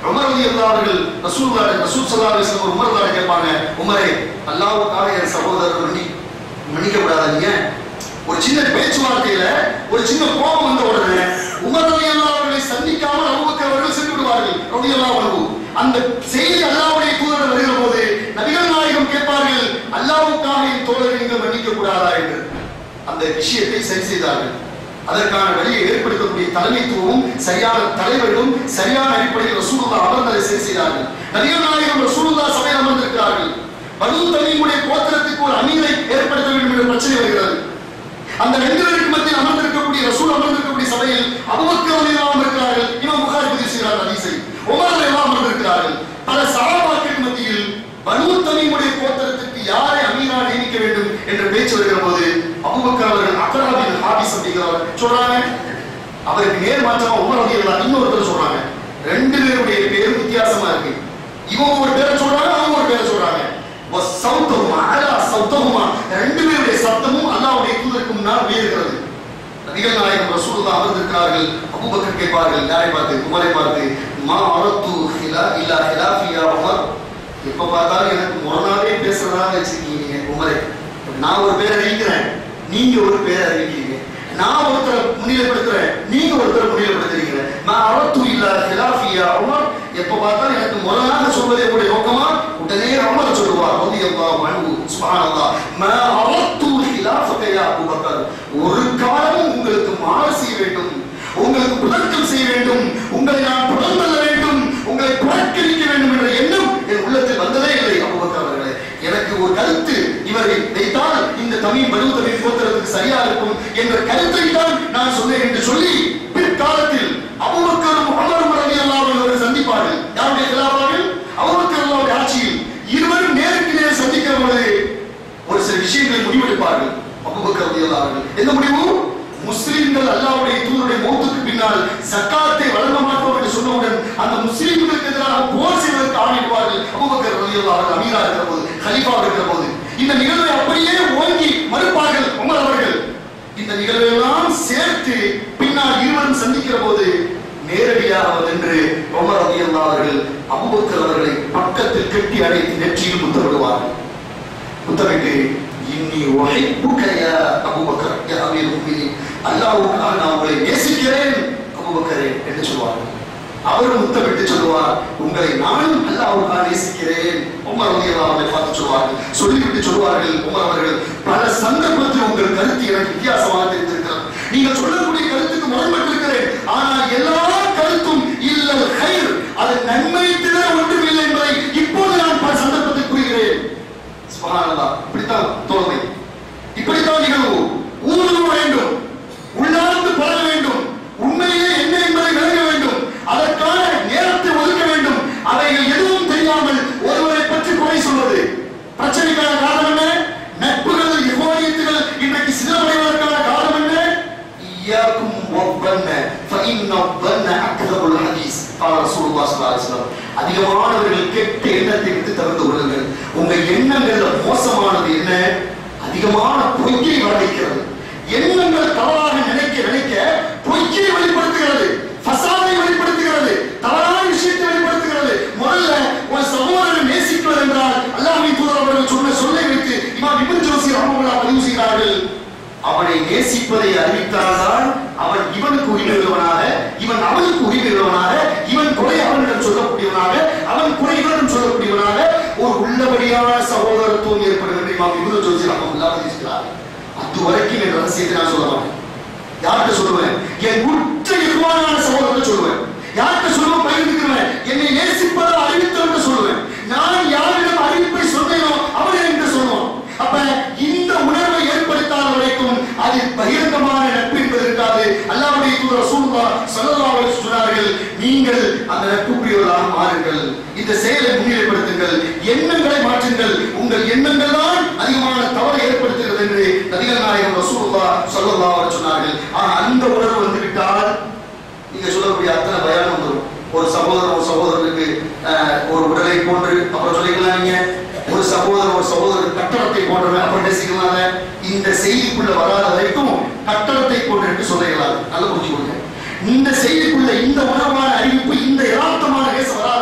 உமர் ரதி அவர்கள் ரசூல்லா ரசூல் ஸல்லல்லாஹு அலைஹி வஸல்லம் உமர் தான் கேட்பாங்க உமரே அல்லாஹ்வுக்காக என் சகோதரர் மன்னி மன்னிக்க கூடாதீங்க ஒரு சின்ன பேச்சுவார்த்தையில ஒரு சின்ன கோபம் வந்த உடனே உமர் ரதி அவர்களை சந்திக்காமல் அபூபக்கர் அவர்கள் சென்று விடுவார்கள் ரதி அல்லாஹ் அந்த செய்தி அல்லாஹ்வுடைய தூதர் வருகிற போது நபிகள் நாயகம் கேட்பார்கள் அல்லாஹ்வுக்காக என் தோழரை நீங்கள் மன்னிக்க கூடாதா என்று அந்த விஷயத்தை சரி செய்தார்கள் அதற்கான வழியை ஏற்படுத்தக்கூடிய தலைமைத்துவமும் சரியான தலைவர்களும் சரியான அடிப்படையில் ரசூலுல்லா அமர்ந்ததை சரி செய்தார்கள் நபிகள் நாயகம் ரசூலுல்லா சபையில் அமர்ந்திருக்கிறார்கள் பனு தமீமுடைய கோத்திரத்துக்கு ஒரு அமீரை ஏற்படுத்த வேண்டும் என்ற பிரச்சனை வருகிறது அந்த ரெண்டு பேருக்கு மத்தியில் அமர்ந்திருக்கக்கூடிய ரசூல் அமர்ந்திருக்கக்கூடிய சபையில் அபுபக்கர் எல்லாம் அமர்ந்திருக்கிறார்கள் இமாம் புகாரி பதிவு செய்கிறார் ஹதீஸை உமர் எல்லாம் அமர்ந்திருக்கிறார்கள் பல சஹாபாக்களுக்கு மத்தியில் பனு தமீமுடைய கோத்திரத்திற்கு யாரை அமீரா நியமிக்க வேண்டும் என்ற பேச்சு வருகிற போது அபூபக்கர் அவர்கள் அக்கராபின் ஹாபிஸ் அப்படிங்கிறவர் சொல்றாங்க அவருக்கு நேர் மாற்றமா உமர் ரலியல்லாஹு இன்னொருத்தர் சொல்றாங்க ரெண்டு பேருடைய பேரும் வித்தியாசமா இருக்கு இவங்க ஒரு பேரை சொல்றாங்க அவங்க ஒரு பேரை சொல்றாங்க வசௌத்தஹுமா அலா சௌத்தஹுமா ரெண்டு பேருடைய சத்தமும் அல்லாஹ்வுடைய தூதருக்கு முன்னால் உயர்கிறது நபிகள் நாயகம் ரசூலுல்லாஹ் அமர்ந்திருக்கிறார்கள் அபூபக்கர் கேட்பார்கள் யாரை பார்த்து உமரை பார்த்து மா அரத்து ஹிலா இல்லா ஹிலாஃபியா உமர் எப்ப பார்த்தாலும் எனக்கு முரணாவே பேசுறதா வச்சிருக்கீங்க உமரை நான் ஒரு பேர் அறிவிக்கிறேன் நீங்க ஒரு பேர் அறிவிக்கிறீங்க நான் ஒருத்தரை முன்னிலைப்படுத்துறேன் நீங்க ஒருத்தரை முன்னிலைப்படுத்துறீங்க நான் அரத்து இல்லா ஹிலாஃபியா உமர் எப்ப பார்த்தாலும் எனக்கு முரணாக சொல்வதே உங்களுடைய நோக்கமா உடனே உமர் சொல்லுவார் ரலியல்லாஹு அன்ஹு சுப்ஹானல்லாஹ் மா அரத்து ஹிலாஃபக யா அபூபக்கர் ஒரு காலமும் உங்களுக்கு மாறு செய்ய வேண்டும் உங்களுக்கு புதற்கம் செய்ய வேண்டும் உங்களை நான் புறந்தள்ள வேண்டும் உங்களை புறக்கணிக்க வேண்டும் என்ற எண்ணம் என் உள்ளத்தில் வந்ததே இல்லை அபூபக்கர் அவர்களே எனக்கு ஒரு கருத்து இவரை வைத்தால் இந்த தமிழ் பனு தமிழ் கோத்திரத்துக்கு சரியா இருக்கும் என்ற கருத்தை தான் நான் சொன்னேன் என்று சொல்லி பிற்காலத்தில் அபூபக்கரும் அமரும் ரவி அல்லாமல் இவர்கள் சந்திப்பார்கள் யாருடைய கிலாபாவில் அபூபக்கர் அல்லாவுடைய ஆட்சியில் இருவரும் நேருக்கு நேர் சந்திக்கிற பொழுது ஒரு சில விஷயங்களை முடிவெடுப்பார்கள் அபூபக்கர் ரலியல்லாஹு அன்ஹு என்ன முடிவு முஸ்லிம்கள் அல்லாஹ்வுடைய தூதருடைய மௌத்துக்கு பின்னால் சக்காத்தை வழங்க மாட்டோம் என்று சொன்னவுடன் அந்த முஸ்லிம்களுக்கு எதிராக போர் செய்வதற்கு ஆணையிடுவார்கள் அபூபக்கர் ரலியல்லாஹு அன்ஹு அமீரா இருக்கிற போது கலீஃபா இருக்கிற போது இந்த நிகழ்வை அப்படியே ஓங்கி மறுப்பார்கள் உமர் அவர்கள் இந்த நிகழ்வையெல்லாம் சேர்த்து பின்னால் இருவரும் சந்திக்கிற போது நேரடியாக வந்து உமர் ரலியல்லாஹு அவர்கள் அபூபக்கர் அவர்களை பக்கத்தில் கட்டி அடைத்து நெற்றியில் முத்தமிடுவார்கள் முத்தமிட்டு இன்னி உஹிப்புக யா அபூபக்கர் யா அமீர் முஃமினீன் அல்லாஹ்வுக்காக நான் உங்களை நேசிக்கிறேன் அபூபக்கரே என்று சொல்வார்கள் அவரும் முத்தமிட்டு சொல்லுவார் உங்களை நானும் அல்லாஹ்வுக்காக நேசிக்கிறேன் உமர் ரலியல்லாஹு அவர்களை பார்த்து சொல்வார்கள் சொல்லிவிட்டு சொல்வார்கள் உமர் அவர்கள் பல சந்தர்ப்பத்தில் உங்கள் கருத்து எனக்கு வித்தியாசமாக தெரிந்திருக்கிறது நீங்கள் சொல்லக்கூடிய கருத்துக்கு முரண்பட்டிருக்கிறேன் ஆனால் எல்லா கருத்தும் இல்லல் ஹைர் அது நன்மை தவிர ஒன்றும் இல்லை என்பதை இப்போது நான் பல சந்தர்ப்பத்தில் புரிகிறேன் சுபஹானல்லாஹ் இப்படித்தான் தோல்மை இப்படித்தான் நிகழ்வு ஊடுருவ வேண்டும் உள்ளார்ந்து பழக வேண்டும் உண்மையிலே என்ன என்பதை விளங்க வேண்டும் அதற்கான நேரத்தை ஒதுக்க வேண்டும் அவைகள் எதுவும் தெரியாமல் ஒருவரை பற்றி குறை சொல்வது பிரச்சனைக்கான காரணம் என்ன நட்புகள் எகோனியத்துகள் இன்றைக்கு சிதறடைவதற்கான காரணம் என்ன இய்யாக்கும் வவ்வன்ன ஃபஇன்ன வன்ன அக்தபுல் ஹதீஸ் قال رسول الله صلى الله عليه وسلم அதிகமானவர்கள் கெட்ட எண்ணத்தை விட்டு தவிர்த்து கொள்ளுங்கள் உங்க எண்ணங்கள்ல மோசமானது என்ன அதிகமான பொய்யை வரவைக்கிறது எண்ணங்கள் தவறாக நினைக்க நினைக்க பொய்யை வெளிப்படுத்துகிறது ஃபசாதை வெளிப்படுத்துகிறது தவறான விஷயத்தை வெளிப்படுத்துகிறது முதல்ல ஒரு சகோதரனை நேசிப்பது என்றால் அல்லாஹ்வின் தூதர் அவர்கள் சொன்ன சொல்லை வைத்து இமாம் இப்னு ஜோசி ரஹ்மத்துல்லாஹ் பதிவு செய்கிறார்கள் அவனை நேசிப்பதை அறிவித்தால்தான் அவன் இவனுக்கு உரிமை உள்ளவனாக இவன் அவனுக்கு உரிமை உள்ளவனாக இவன் குறை அவனிடம் சொல்லக்கூடியவனாக அவன் குறை இவனிடம் சொல்லக்கூடியவனாக ஒரு உள்ளபடியான சகோதரத்துவம் ஏற்படும் என்று இமாம் இப்னு ஜோசி ரஹ்மத்துல்லாஹ் பதிவு செய்கிறார் அது வரைக்கும் என் ரகசியத்தை நான் சொல்ல மாட்டேன் யார்கிட்ட சொல்லுவேன் என் உற்ற இகுவானான சகோதரத்தை சொல்லுவேன் யார்கிட்ட சொல்லுவேன் பகிர்ந்துக்கிறேன் என்னை நேசிப்பதை அறிவித்தவன் சொல்லுவேன் நான் யாரிடம் அறிவிப்பை சொன்னேனோ அவன் என்கிட்ட சொல்லுவான் அப்ப இந்த உணர்வை ஏற்படுத்தாத வரைக்கும் அது பகிரங்கமான நட்பு என்பது இருக்காது அல்லாஹ்வுடைய தூதர் ரசூலுல்லாஹ் ஸல்லல்லாஹு அலைஹி வஸல்லம் சொன்னார்கள் நீங்கள் அந்த நட்புக்குரியவர்களாக மாறுங்கள் இந்த செயலை முன்னிலைப்படுத்துங்கள் எண்ணங்களை மாற்றுங்கள் உங்கள் எண்ணங்கள் தான் அதிகமான தவறை ஏற்படுத்துகிறது என்று நபிகள் நாயகம் ரசூலுல்லாஹ் ஸல்லல்லாஹு அலைஹி சொன்னார்கள் ஆனா அந்த உணர்வு வந்து விட்டால் நீங்க சொல்லக்கூடிய அத்தனை பயம் வந்துடும் ஒரு சகோதரன் ஒரு சகோதரனுக்கு அஹ், ஒரு உடலை போன்று அப்புறம் சொல்லிக்கலாம் நீங்க ஒரு சகோதரன் ஒரு சகோதரன் கட்டடத்தை போன்றவன் அப்புறம் பேசிக்கலாம் அதை. இந்த செய்திக்குள்ள வராத வரைக்கும் கட்டடத்தை போன்று என்று சொல்லிடலாம் நல்லா புரிஞ்சுக்கொள்ளுங்க இந்த செய்திக்குள்ள இந்த உணர்வான அறிவிப்பு இந்த யதார்த்தமான பேச வராத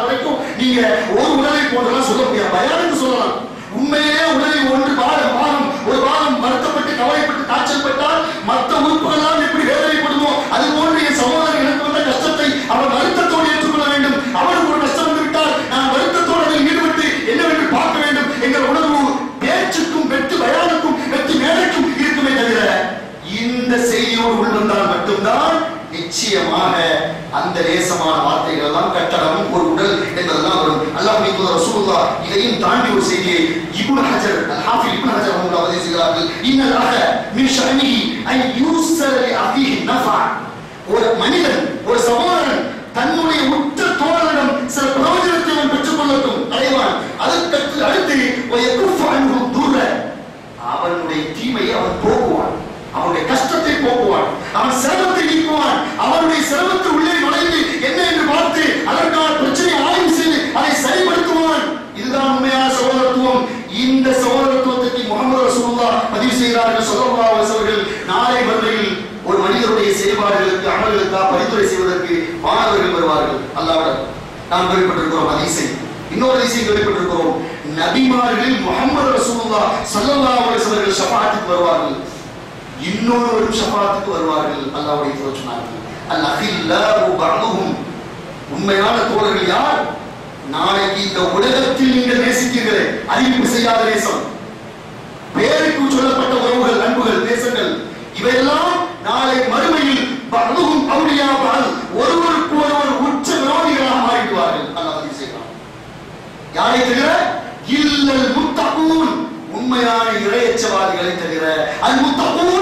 நீங்க ஒரு உடலை போன்றெல்லாம் சொல்ல முடியாது பயானுக்கு சொல்லலாம் உண்மையிலே உடலில் ஒன்று பாகம் பாகம் ஒரு பாகம் வருத்தப்பட்டு கவலைப்பட்டு காய்ச்சல் பட்டால் மற்ற உறுப்புகள்லாம் எப்படி வேதனைப்படுமோ அது போன்று என் சகோதரன் எனக்கு வந்த கஷ்டத்தை அவன் வருத்தத்தோடு ஏற்றுக்கொள்ள வேண்டும் அவனுக்கு ஒரு கஷ்டம் வந்து விட்டால் நான் வருத்தத்தோடு அதில் ஈடுபட்டு என்னவென்று பார்க்க வேண்டும் என்கிற உணர்வு பேச்சுக்கும் வெற்றி பயானுக்கும் வெற்றி மேடைக்கும் இருக்குமே தவிர இந்த செய்தியோடு உள்வந்தால் மட்டும்தான் நிச்சயமாக அந்த லேசமான வார்த்தைகள் எல்லாம் கட்டடம் ஒரு உடல் என்பதெல்லாம் வரும் அல்லாஹ் தூதர் ரசூலுல்லாஹ் இதையும் தாண்டி ஒரு செய்தியை இப்னு ஹஜர் அல் ஹாஃபில் இப்னு ஹஜர் அவங்க பதிவு செய்கிறார்கள் இன்னல் அஹ மின் ஷஅனிஹி அன் யூஸல லி அஃபீஹி நஃபா ஒரு மனிதன் ஒரு சகோதரன் தன்னுடைய உற்ற தோழனிடம் சில பிரயோஜனத்தை அவன் பெற்றுக் கொள்ளட்டும் அடைவான் அதற்கு அடுத்து வயக்குஃபு அன்ஹு துர்ர அவனுடைய தீமையை அவன் போக்குவான் அவனுடைய கஷ்டத்தை போக்குவான் அவன் சிரமத்தை நீக்குவான் அவனுடைய சிரமத்தை உள்ளே நுழைந்து என்ன என்று பார்த்து அதற்கான பிரச்சனையை ஆய்வு செய்து அதை சரிப்படுத்துவான் இதுதான் உண்மையான சகோதரத்துவம் இந்த சகோதரத்துவத்தை முகமது ரசூலுல்லாஹ் பதிவு செய்கிறார்கள் ஸல்லல்லாஹு அலைஹி அவர்கள் நாளை மறுமையில் ஒரு மனிதருடைய செயல்பாடுகளுக்கு அமல்களுக்காக பரிந்துரை செய்வதற்கு மாணவர்கள் வருவார்கள் அல்லாவிடம் நாம் கேள்விப்பட்டிருக்கிறோம் அதிசை இன்னொரு அதிசயம் கேள்விப்பட்டிருக்கிறோம் நபிமார்களில் முகமது ரசூலுல்லாஹ் ஸல்லல்லாஹு அலைஹி அவர்கள் ஷஃபாத்துக்கு வருவார்கள் இன்னொருவரும் ஷஃபாத்துக்கு வருவார்கள் அல்லாஹ்வுடைய தூதர் சொன்னார்கள் அல் அஹில்லாஹு பஅதுஹும் உண்மையான தோழர்கள் யார் நாளைக்கு இந்த உலகத்தில் நீங்கள் நேசித்தீர்களே அறிவிப்பு செய்யாத நேசம் பேருக்கு சொல்லப்பட்ட உறவுகள் அன்புகள் தேசங்கள் இவையெல்லாம் நாளை மறுமையில் பலவும் அவுளியா பல் ஒருவருக்கு ஒருவர் உச்ச விரோதிகளாக மாறிடுவார்கள் அல்லாஹ் பதிவு செய்கிறான் யாரை தவிர இல்லல் முத்தகூன் உண்மையான இறையச்சவாதிகளை தவிர அல் முத்தகூன்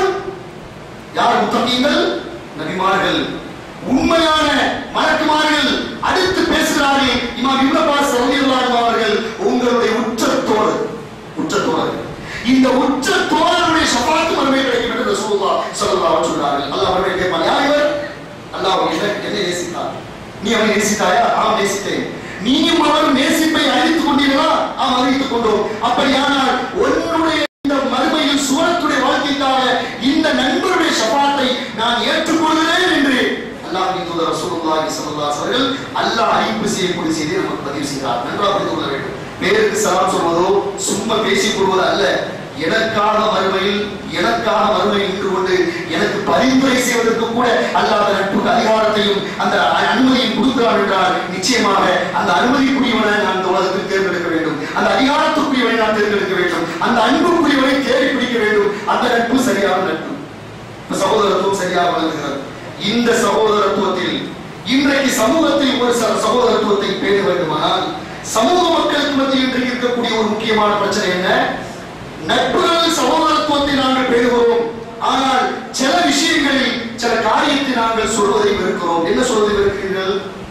யார் முத்தகீங்கள் நபிமார்கள் உண்மையான மலக்குமார்கள் அடுத்து பேசுகிறார்கள் இமாம் இப்னு அப்பாஸ் ரலியல்லாஹு அவர்கள் உங்களுடைய உச்சத்தோடு உச்சத்தோடு இந்த உச்ச தோழருடைய ஷஃபாத்து மறுமை கிடைக்கும் என்று ரசூலுல்லாஹ் ஸல்லல்லாஹு அலைஹி சொல்றார்கள் அல்லாஹ் மறுமை கேட்பான் யார் இவர் அல்லாஹ் என்ன என்னை நேசித்தார் நீ அவனை நேசித்தாயா ஆம் நேசித்தேன் நீயும் அவரும் நேசிப்பை அறிவித்துக் கொண்டீர்களா ஆம் அறிவித்துக் கொண்டோம் அப்படியானால் உன்னுடைய இந்த மறுமையில் சூரத்துடைய வாழ்க்கைக்காக இந்த நண்பருடைய ஷஃபாத்தை நான் ஏற்றுக்கொள்கிறேன் என்று அல்லாஹ்வின் தூதர் ரசூலுல்லாஹி ஸல்லல்லாஹு அலைஹி அவர்கள் அல்லாஹ் அறிவிப்பு செய்யக்கூடிய செய்தியை நமக்கு பதிவு செய்கிறார் நன்றாக புரிந்து கொள்ள வேண்டும் பேருக்கு சலாம் சொல்வதோ சும்மா பேசிக் கொள்வது அல்ல எனக்காக மறுமையில் எனக்காக மறுமையில் நின்று கொண்டு எனக்கு பரிந்துரை செய்வதற்கு கூட அல்லாத நட்புக்கு அதிகாரத்தையும் அந்த அ- அனுமதியும் கொடுக்கிறார் என்றால் நிச்சயமாக அந்த அனுமதிக்குரியவனை நான் இந்த உலகத்தில் தேர்ந்தெடுக்க வேண்டும் அந்த அதிகாரத்துக்குரியவனை நான் தேர்ந்தெடுக்க வேண்டும் அந்த அன்புக்குரியவனை தேடி பிடிக்க வேண்டும் அந்த நட்பு சரியான நட்பு இந்த சகோதரத்துவம் சரியாக வழங்குகிறது இந்த சகோதரத்துவத்தில் இன்றைக்கு சமூகத்தில் ஒரு ச- சகோதரத்துவத்தை பேண வேண்டுமானால் சமூக மக்களுக்கு மத்தியில் இன்றைக்கு இருக்கக்கூடிய ஒரு முக்கியமான பிரச்சனை என்ன நட்புகளில் சகோதரத்துவத்தை நாங்கள் பேணுகிறோம் ஆனால் சில விஷயங்களில் சில காரியத்தை நாங்கள் சொல்வதை வெறுக்கிறோம் என்ன சொல்வதை வெறுக்கிறீர்கள்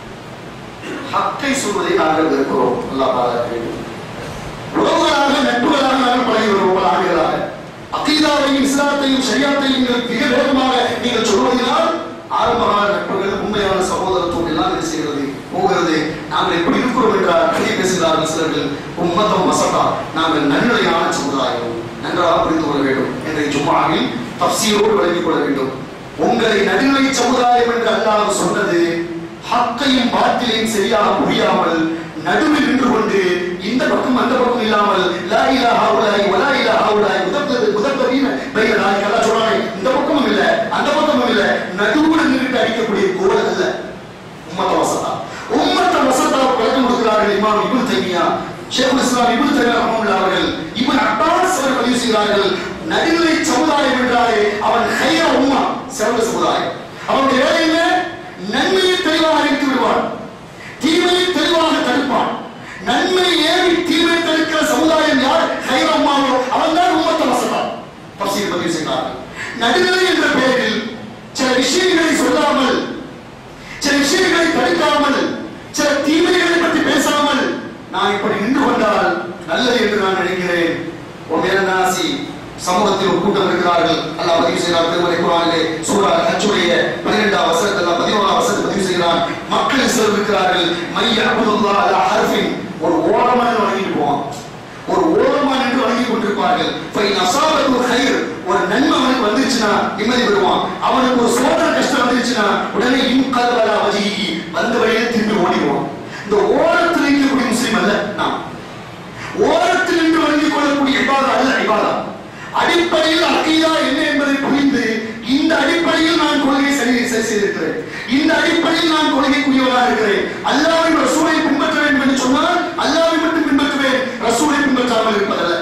ஹக்கை சொல்வதை நாங்கள் வெறுக்கிறோம் அல்லாஹ் பாதுகாக்க வேண்டும் உறவுகளாக நட்புகளாக நாங்கள் பழகி வருவோம் பல ஆண்டுகளாக அகீதாவையும் இஸ்லாத்தையும் ஷரியாத்தையும் நீங்கள் மிக வேகமாக நீங்கள் சொல்வதனால் ஆரம்பகால நட்புகள் உண்மையான சகோதரத்துவம் எல்லாம் இது செய்கிறது போகிறது நாங்கள் எப்படி இருக்கிறோம் என்றால் கதை பேசுகிறார்கள் சிலர்கள் உம்மத்தம் வசதா நாங்கள் நன்னிலையான சமுதாயம் நன்றாக புரிந்து கொள்ள வேண்டும் என்ற ஜும்மாவில் தப்சீரோடு வழங்கிக் கொள்ள வேண்டும் உங்களை நடுநிலை சமுதாயம் என்று அல்லாஹ் சொன்னது ஹக்கையும் பாத்திலையும் சரியாக புரியாமல் நடுவில் நின்று கொண்டு இந்த பக்கம் அந்த பக்கம் இல்லாமல் லா இலாஹா உலாய் வலா இலாஹா உலாய் முதற்கது முதற்கதீன பைன நாளைக்கு எல்லாம் சொல்றாங்க இந்த பக்கமும் இல்ல அந்த பக்கமும் இல்ல நடுவுல நின்றுட்டு அடிக்கக்கூடிய கோல் அல்ல உம்மத்த வசதா உம்மத்த வசதா விளக்கம் கொடுக்கிறார்கள் இமாம் இப்னு தைமியா ஷேகுல் இஸ்லாம் இப்னு தைமியா ரஹ்மத்துல்லாஹி அவர்கள் இப்னு அப்பாஸ் அவர்கள் பதிவு செய்கிறார்கள் நடுநிலை சமுதாயம் என்றாலே அவன் ஹைர உம்மா சிறந்த சமுதாயம் அவனுடைய வேலை என்ன நன்மையை தெளிவாக அறிவித்து விடுவான் தீமையை தெளிவாக தடுப்பான் நன்மை ஏறி தீமை தடுக்கிற சமுதாயம் யார் ஹைர உம்மாவோ அவன் தான் உம்மத்த வசதா தப்சீர் பதிவு செய்கிறார்கள் நடுநிலை என்ற பெயரில் சில விஷயங்களை சொல்லாமல் சில விஷயங்களை தடுக்காமல் சில தீமைகளை பற்றி பேசாமல் நான் இப்படி நின்று கொண்டால் நல்லது என்று நான் நினைக்கிறேன் நாசி சமூகத்தில் ஒரு கூட்டம் இருக்கிறார்கள் அல்லாஹ் பதிவு செய்கிறார் திருமலை குரானிலே சூரா ஹஜ்ஜுடைய 12 வசனத்தில் அல்லாஹ் 11 வசனத்தை பதிவு செய்கிறான் மக்கள் சிலர் இருக்கிறார்கள் மைய அபுதுல்லாஹ் அலா ஹர்ஃபின் ஒரு ஓரமான வழங்கிட்டு போவான் ஒரு ஓரமா நின்று வழங்கி கொண்டிருப்பார்கள் ஃபைன் அசாபத்து ஹைர் ஒரு நன்மை அவனுக்கு வந்துருச்சுன்னா நிம்மதி பெறுவான் அவனுக்கு ஒரு சோதனை கஷ்டம் வந்துருச்சுன்னா உடனே இன்கல்வலா வஜிஹி வந்த வழியில திரும்பி ஓடிடுவான் இந்த ஓரத்தில் இருக்கக்கூடிய நாம் ஓரத்தில் நின்று வழங்கிக் கொள்ளக்கூடிய இபாதா அல்ல இபாதா அடிப்படையில் அக்கீதா என்ன என்பதை புரிந்து இந்த அடிப்படையில் நான் கொள்கை சரி சரி செய்திருக்கிறேன் இந்த அடிப்படையில் நான் கொள்கைக்குரியவராக இருக்கிறேன் அல்லாவின் ரசூலை பின்பற்ற வேண்டும் என்று சொன்னால் அல்லாவை மட்டும் பின்பற்றுவேன் ரசூலை பின்பற்றாமல் இருப்பதல்ல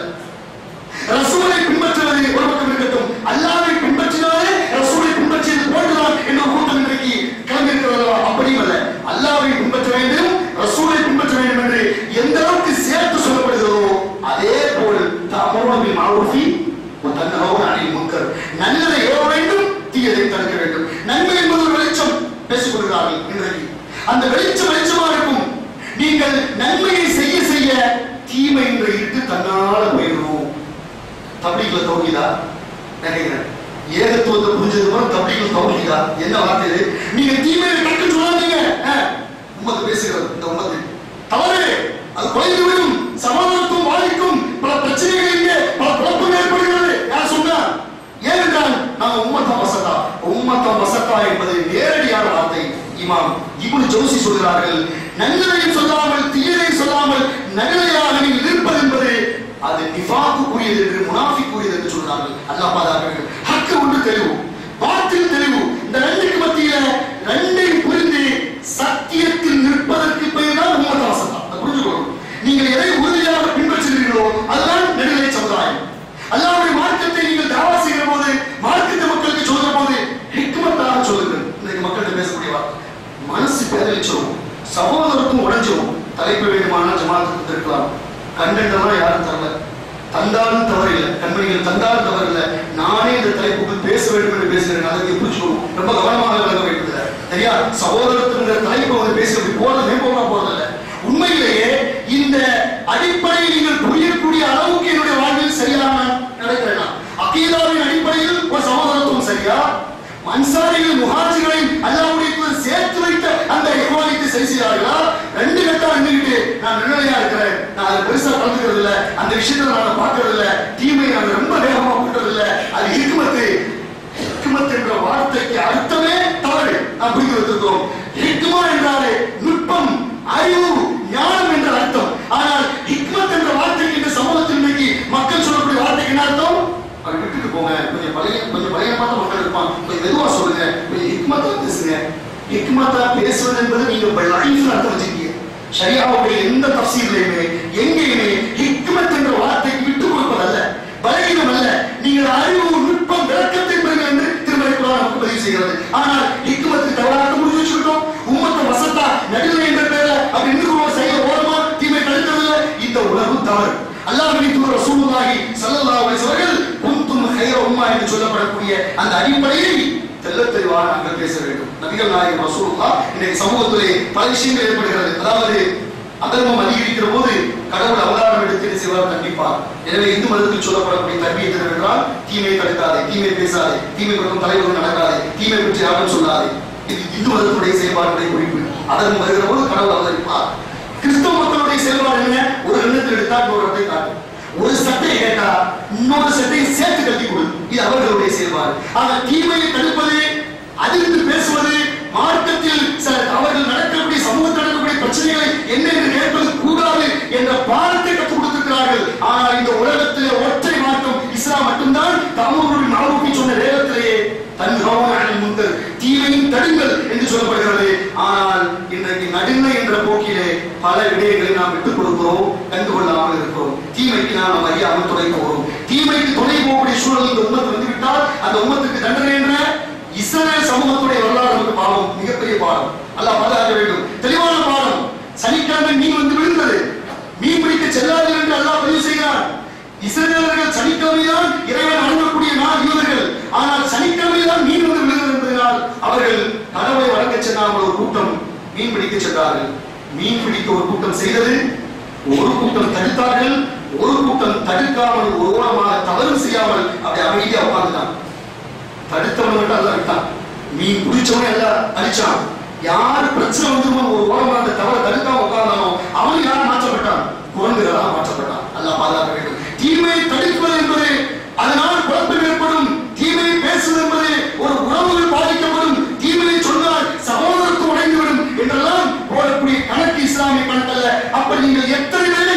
ரசூலை பின்பற்றுவது ஒரு பக்கம் இருக்கட்டும் அல்லாவை பின்பற்றினாலே ரசூலை பின்பற்றியது போன்றுதான் என்ற ஒரு கூட்டம் இன்றைக்கு கிளம்பியிருக்கிறதா அப்படியும் அல்ல அல்லாவை பின்பற்ற வேண்டும் ரசூலை பின்பற்ற வேண்டும் என்று எந்த அளவுக்கு சேர்த்து சொல்லப்படுகிறதோ அதே போல் தமோனபில் மாவுஃபி தன்னகோன் அணில் முன்கர் நல்லதை ஏவ வேண்டும் தீயதை தடுக்க வேண்டும் நன்மை என்பது ஒரு வெளிச்சம் பேசிக் கொள்கிறார்கள் இன்றைக்கு அந்த வெளிச்சம் வெளிச்சமா இருக்கும் நீங்கள் நன்மையை செய்ய செய்ய தீமை என்ற இருட்டு தன்னால போயிடும் தப்லீக்ல தௌஹீதா நினைக்கிறேன் ஏகத்துவத்தை புரிஞ்சது போல தப்லீக்ல தௌஹீதா என்ன வார்த்தை இது நீங்க தீமையை கட்டு சொல்லாதீங்க அஹ், உம்மத்து பேசுகிறது இந்த உம்மத்து தவறு அது குறைந்து விடும் சமாதானத்துவம் பாதிக்கும் பல பிரச்சனைகள் இங்கே பல குழப்பங்கள் ஏற்படுகிறது யார் சொன்னா ஏனென்றால் நாங்க உம்மத்தம் வசத்தா உம்மத்தம் வசத்தா என்பது நேரடியான வார்த்தை இமாம் இப்னு ஜௌசி சொல்கிறார்கள் நன்மையை சொல்லாமல் தீயதை சொல்லாமல் நடுநிலையாக நீங்கள் இருப்பது என்பது அது நிஃபாக்குரியது என்று முனாஃபிக்குரியது என்று சொல்றார்கள் அல்லாஹ் பாதுகாக்க வேண்டும் ஹக்கு ஒன்று தெளிவு பாத்தில் தெளிவு இந்த ரெண்டுக்கு மத்தியில ரெண்டை புரிந்து சத்தியத்தில் நிற்பதற்கு பெயர் தான் உம்மத்த வசதா அதை புரிஞ்சுக்கணும் நீங்கள் எதை உறுதியாக பின்பற்றுகிறீர்களோ அதுதான் நடுநிலை சமுதாயம் அல்லாஹ்வுடைய மார்க்கத்தை நீங்கள் தாவா செய்கிற போது மார்க்கத்தை மக்களுக்கு சொல்கிற போது ஹிக்மத்தாக சொல்லுங்கள் இன்னைக்கு மக்கள்கிட்ட பேசக்கூடிய வார்த்தை மனசு பேதலிச்சோம் சகோதரத்தும் உடைஞ்சோம் தலைப்பு வேண்டுமானால் ஜமாத்துக்கு இருக்கலாம் கண்டென்ட்லாம் யாரும் தரல தந்தாலும் தவறில்லை கண்மணிகள் தந்தாலும் தவறில்லை நானே இந்த தலைப்புக்கு பேச வேண்டும் என்று பேசுகிறேன் அதை நீங்க புரிஞ்சுக்கணும் ரொம்ப கவனமாக விளங்க வேண்டும் இதை. சரியா சகோதரத்துங்கிற தலைப்பை வந்து பேசி அப்படி போறது மேம்போமா போறதில்ல உண்மையிலேயே இந்த அடிப்படையை நீங்கள் புரியக்கூடிய அளவுக்கு என்னுடைய வாழ்வில் சரியான நடக்கிறேன் அகீதாவின் அடிப்படையில் ஒரு சகோதரத்துவம் சரியா அன்சாரிகள் முஹாஜிகளை அல்லாஹ்வுடைய தூதர் சேர்த்து வைத்த அந்த இஹ்வானியத்தை சரி செய்தார்களா ரெண்டு கட்டா நின்றுட்டு நான் நிர்ணயா இருக்கிறேன் நான் அதை பெருசா கலந்துக்கிறது இல்ல அந்த விஷயத்தை நான் பார்க்கறது இல்ல தீமை நான் ரொம்ப வேகமா பண்றது இல்ல அது ஹிக்மத்து ஹிக்மத் என்ற வார்த்தைக்கு அர்த்தமே தவறு நான் புரிந்து வைத்திருக்கிறோம் ஹிக்மா என்றாலே நுட்பம் அறிவு ஞானம் என்ற அர்த்தம் ஆனால் ஹிக்மத் என்ற வார்த்தைக்கு இந்த சமூகத்தில் இன்னைக்கு மக்கள் சொல்லக்கூடிய வார்த்தைக்கு என்ன அர்த்தம் அதை விட்டுட்டு போங்க கொஞ்சம் பழைய கொஞ்சம் பழைய பார்த்த மக்கள் இருப்பான் கொஞ்சம் மெதுவா சொல்லுங்க கொஞ்சம் ஹிக்மத்தா பேசுங்க ஹிக்மத்தா பேசுவது என்பது நீங்க லைஃப்ல அர்த்தம் வச்சிருக்கீங்க ஷரியாவுடைய எந்த தப்சீர்லையுமே எங்கேயுமே ஹிக்மத் என்ற வார்த்தைக்கு விட்டு கொடுப்பதல்ல பலகீனம் அல்ல நீங்கள் அறிவு நுட்பம் விளக்கத்தை பெறுங்கள் என்று திருமலை குரான் நமக்கு பதிவு செய்கிறது ஆனால் ஹிக்மத்துக்கு தவறாக முடிஞ்சு வச்சுக்கிட்டோம் உம்மத்த வசத்தா நடுநிலை என்ற பேர்ல அப்படி நின்று செய்ய ஓரமா தீமை கழித்ததில்லை இந்த உணர்வு தவறு அல்லாஹ்வின் தூதர் ரசூலுல்லாஹி ஸல்லல்லாஹு அலைஹி வஸல்லம் குந்தும் ஹைர உம்மா என்று சொல்லப்படக்கூடிய அந்த அடிப்படையை தெள்ளத் தெளிவாக நாங்கள் பேச வேண்டும் நபிகள் நாயகம் ரசூலுல்லா இன்றைக்கு சமூகத்திலே பல விஷயங்கள் ஏற்படுகிறது அதாவது அதர்மம் அதிகரிக்கிற போது கடவுள் அவதாரம் எடுத்து என்ன செய்வார் கண்டிப்பார் எனவே இந்து மதத்தில் சொல்லப்படக்கூடிய தன்மை என்றால் தீமை தடுக்காதே தீமை பேசாதே தீமை பக்கம் தலைவர்கள் நடக்காதே தீமை பற்றி யாரும் சொல்லாதே இது இந்து மதத்துடைய செயல்பாட்டுடைய குறிப்பு அதர்மம் வருகிற போது கடவுள் அவதரிப்பார் கிறிஸ்தவ மக்களுடைய செயல்பாடு என்ன ஒரு எண்ணத்தில் எடுத்தா இன்னொரு இடத்தை காட்டும் ஒரு சட்டையை கேட்டா இன்னொரு சட்டையை சேர்த்து கட்டி கொடு இது அவர்களுடைய செயல்பாடு ஆக தீமையை தடுப்பது அதிர்ந்து பேசுவது மார்க்கத்தில் சில அவர்கள் நடக்கக்கூடிய சமூகத்தில் நடக்கக்கூடிய பிரச்சனைகளை என்ன என்று கேட்பது கூடாது என்ற பாடத்தை கற்றுக் கொடுத்திருக்கிறார்கள் ஆனால் இந்த உலகத்திலே ஒற்றை மார்க்கம் இஸ்லாம் மட்டும்தான் தமிழர்களுடைய மரபுக்கு சொன்ன வேதத்திலேயே தன் கவனம் முந்தர் தீமையும் தடுங்கள் என்று சொல்லப்படுகிறது ஆனால் இன்றைக்கு நடுநிலை என்ற போக்கிலே பல விடயங்களை நாம் விட்டுக் கொடுக்கிறோம் கண்டுகொள்ளாமல் இருக்கிறோம் தீமைக்கு நாம் அறியாமல் துணை போகிறோம் தீமைக்கு துணை போகக்கூடிய சூழல் இந்த உம்மத்து வந்துவிட்டால் அந்த உம்மத்துக்கு தண்டனை என்ற இஸ்ரேல் சமூகத்துடைய வரலாறு நமக்கு பாவம் மிகப்பெரிய பாடம் அல்லாஹ் பாதுகாக்க வேண்டும் தெளிவான பாடம் சனிக்கிழமை மீன் வந்து விழுந்தது மீன் பிடிக்க செல்லாது என்று அல்லாஹ் பதிவு செய்கிறார் இஸ்ரேலர்கள் சனிக்கிழமைதான் இறைவன் வணங்கக்கூடிய நாள் யூதர்கள் ஆனால் சனிக்கிழமைதான் மீன் வந்து விழுந்தது என்பதனால் அவர்கள் கடவுளை வணங்க செல்லாமல் ஒரு கூட்டம் மீன் பிடிக்க சென்றார்கள் மீன் பிடிக்க ஒரு கூட்டம் செய்தது ஒரு கூட்டம் தடுத்தார்கள் ஒரு கூட்டம் தடுக்காமல் ஒரு ஓரமாக தவறு செய்யாமல் அப்படி அமைதியா உட்கார்ந்துட்டான் தடுத்தவன் மட்டும் அல்ல விட்டான் மீன் பிடிச்சவனே அல்ல அடிச்சான் யாரு பிரச்சனை வந்துருமோ ஒரு ஓரமா அந்த தவறை தடுக்காம உட்கார்ந்தானோ அவன் யார் மாற்றப்பட்டான் குரங்குகளா மாற்றப்பட்டான் அல்லாஹ் பாதுகாக்க வேண்டும் தீமையை தடுப்பது என்பது அதனால் குழப்பம் ஏற்படும் தீமையை பேசுவது என்பது ஒரு உறவுகள் பாதிக்கப்படும் தீமையை சொன்னால் சகோதரத்துவம் உடைந்துவிடும் என்றெல்லாம் போடக்கூடிய கணக்கு இஸ்லாமிய கணக்கல்ல அப்ப நீங்கள் எத்தனை பேரை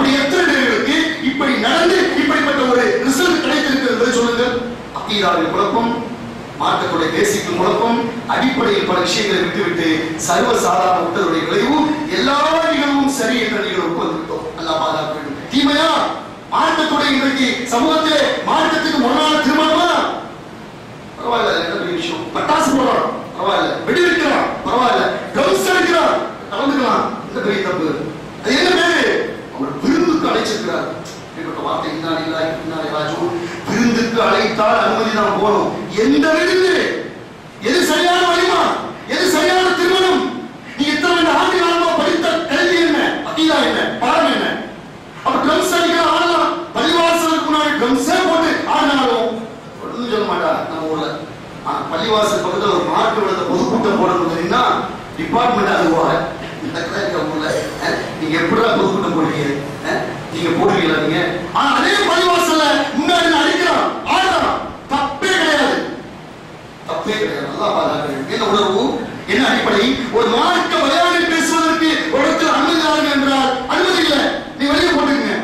அப்படி எத்தனை பேர்களுக்கு இப்படி நடந்து இப்படிப்பட்ட ஒரு ரிசல்ட் கிடைத்திருக்கிறது சொல்லுங்கள் அக்கீதாவில் குழப்பம் மார்க்கத்துடைய பேசிக்கும் குழப்பம் அடிப்படையில் பல விஷயங்களை விட்டுவிட்டு சர்வ சாதாரண விட்டதுடைய விளைவு எல்லா நிகழ்வும் சரி என்ற நிகழ்வுக்கு வந்துவிட்டோம் நல்லா பாதுகாக்க வேண்டும் தீமையா மார்க்கத்துடைய இன்றைக்கு சமூகத்திலே மார்க்கத்துக்கு முரணான திருமணமா பரவாயில்ல என்ன பெரிய விஷயம் பட்டாசு போடுறோம் பரவாயில்ல வெடி வைக்கிறோம் பரவாயில்ல ட்ரம்ஸ் அடிக்கிறோம் கலந்துக்கலாம் இந்த பெரிய தப்பு அது என்ன பேரு அவர் விருந்துக்கு அழைச்சிருக்கிறார் இப்படிப்பட்ட வார்த்தை இன்னார் இல்லா இன்னார் ராஜு விருந்துக்கு அழைத்தால் அனுமதி தான் போகணும் எந்த விருந்து எது சரியான வழிமா எது சரியான திருமணம் நீ இத்தனை ஆண்டு காலமா படித்த கல்வி என்ன அக்கீதா என்ன பாடம் என்ன அப்ப ட்ரம்ஸ் அடிக்கிற ஆடலாம் பள்ளிவாசலுக்கு முன்னாடி ட்ரம்ஸே போட்டு ஆடினாலும் ஒன்றும் சொல்ல மாட்டா நம்ம ஊர்ல ஆனா பள்ளிவாசல் பக்கத்துல ஒரு மாட்டு விழுந்த பொதுக்கூட்டம் போடணும்னா டிபார்ட்மெண்ட் அது போற இந்த கிழக்கு ஊர்ல அஹ், நீங்க எப்படிடா பொதுக்கூட்டம் போடுவீங்க அஹ், நீங்க போடுவீங்களா நீங்க ஆனா அதே பள்ளிவாசல்ல முன்னாடி அடிக்கிறான் ஆடுறான் தப்பே கிடையாது தப்பே கிடையாது நல்லா பாதுகாக்க என்ன உணர்வு என்ன அடிப்படை ஒரு மார்க்க விளையாடி பேசுவதற்கு ஒரு இடத்தில் அனுமதி தாருங்க என்றால் அனுமதி இல்லை நீ வெளியே போட்டுக்குங்க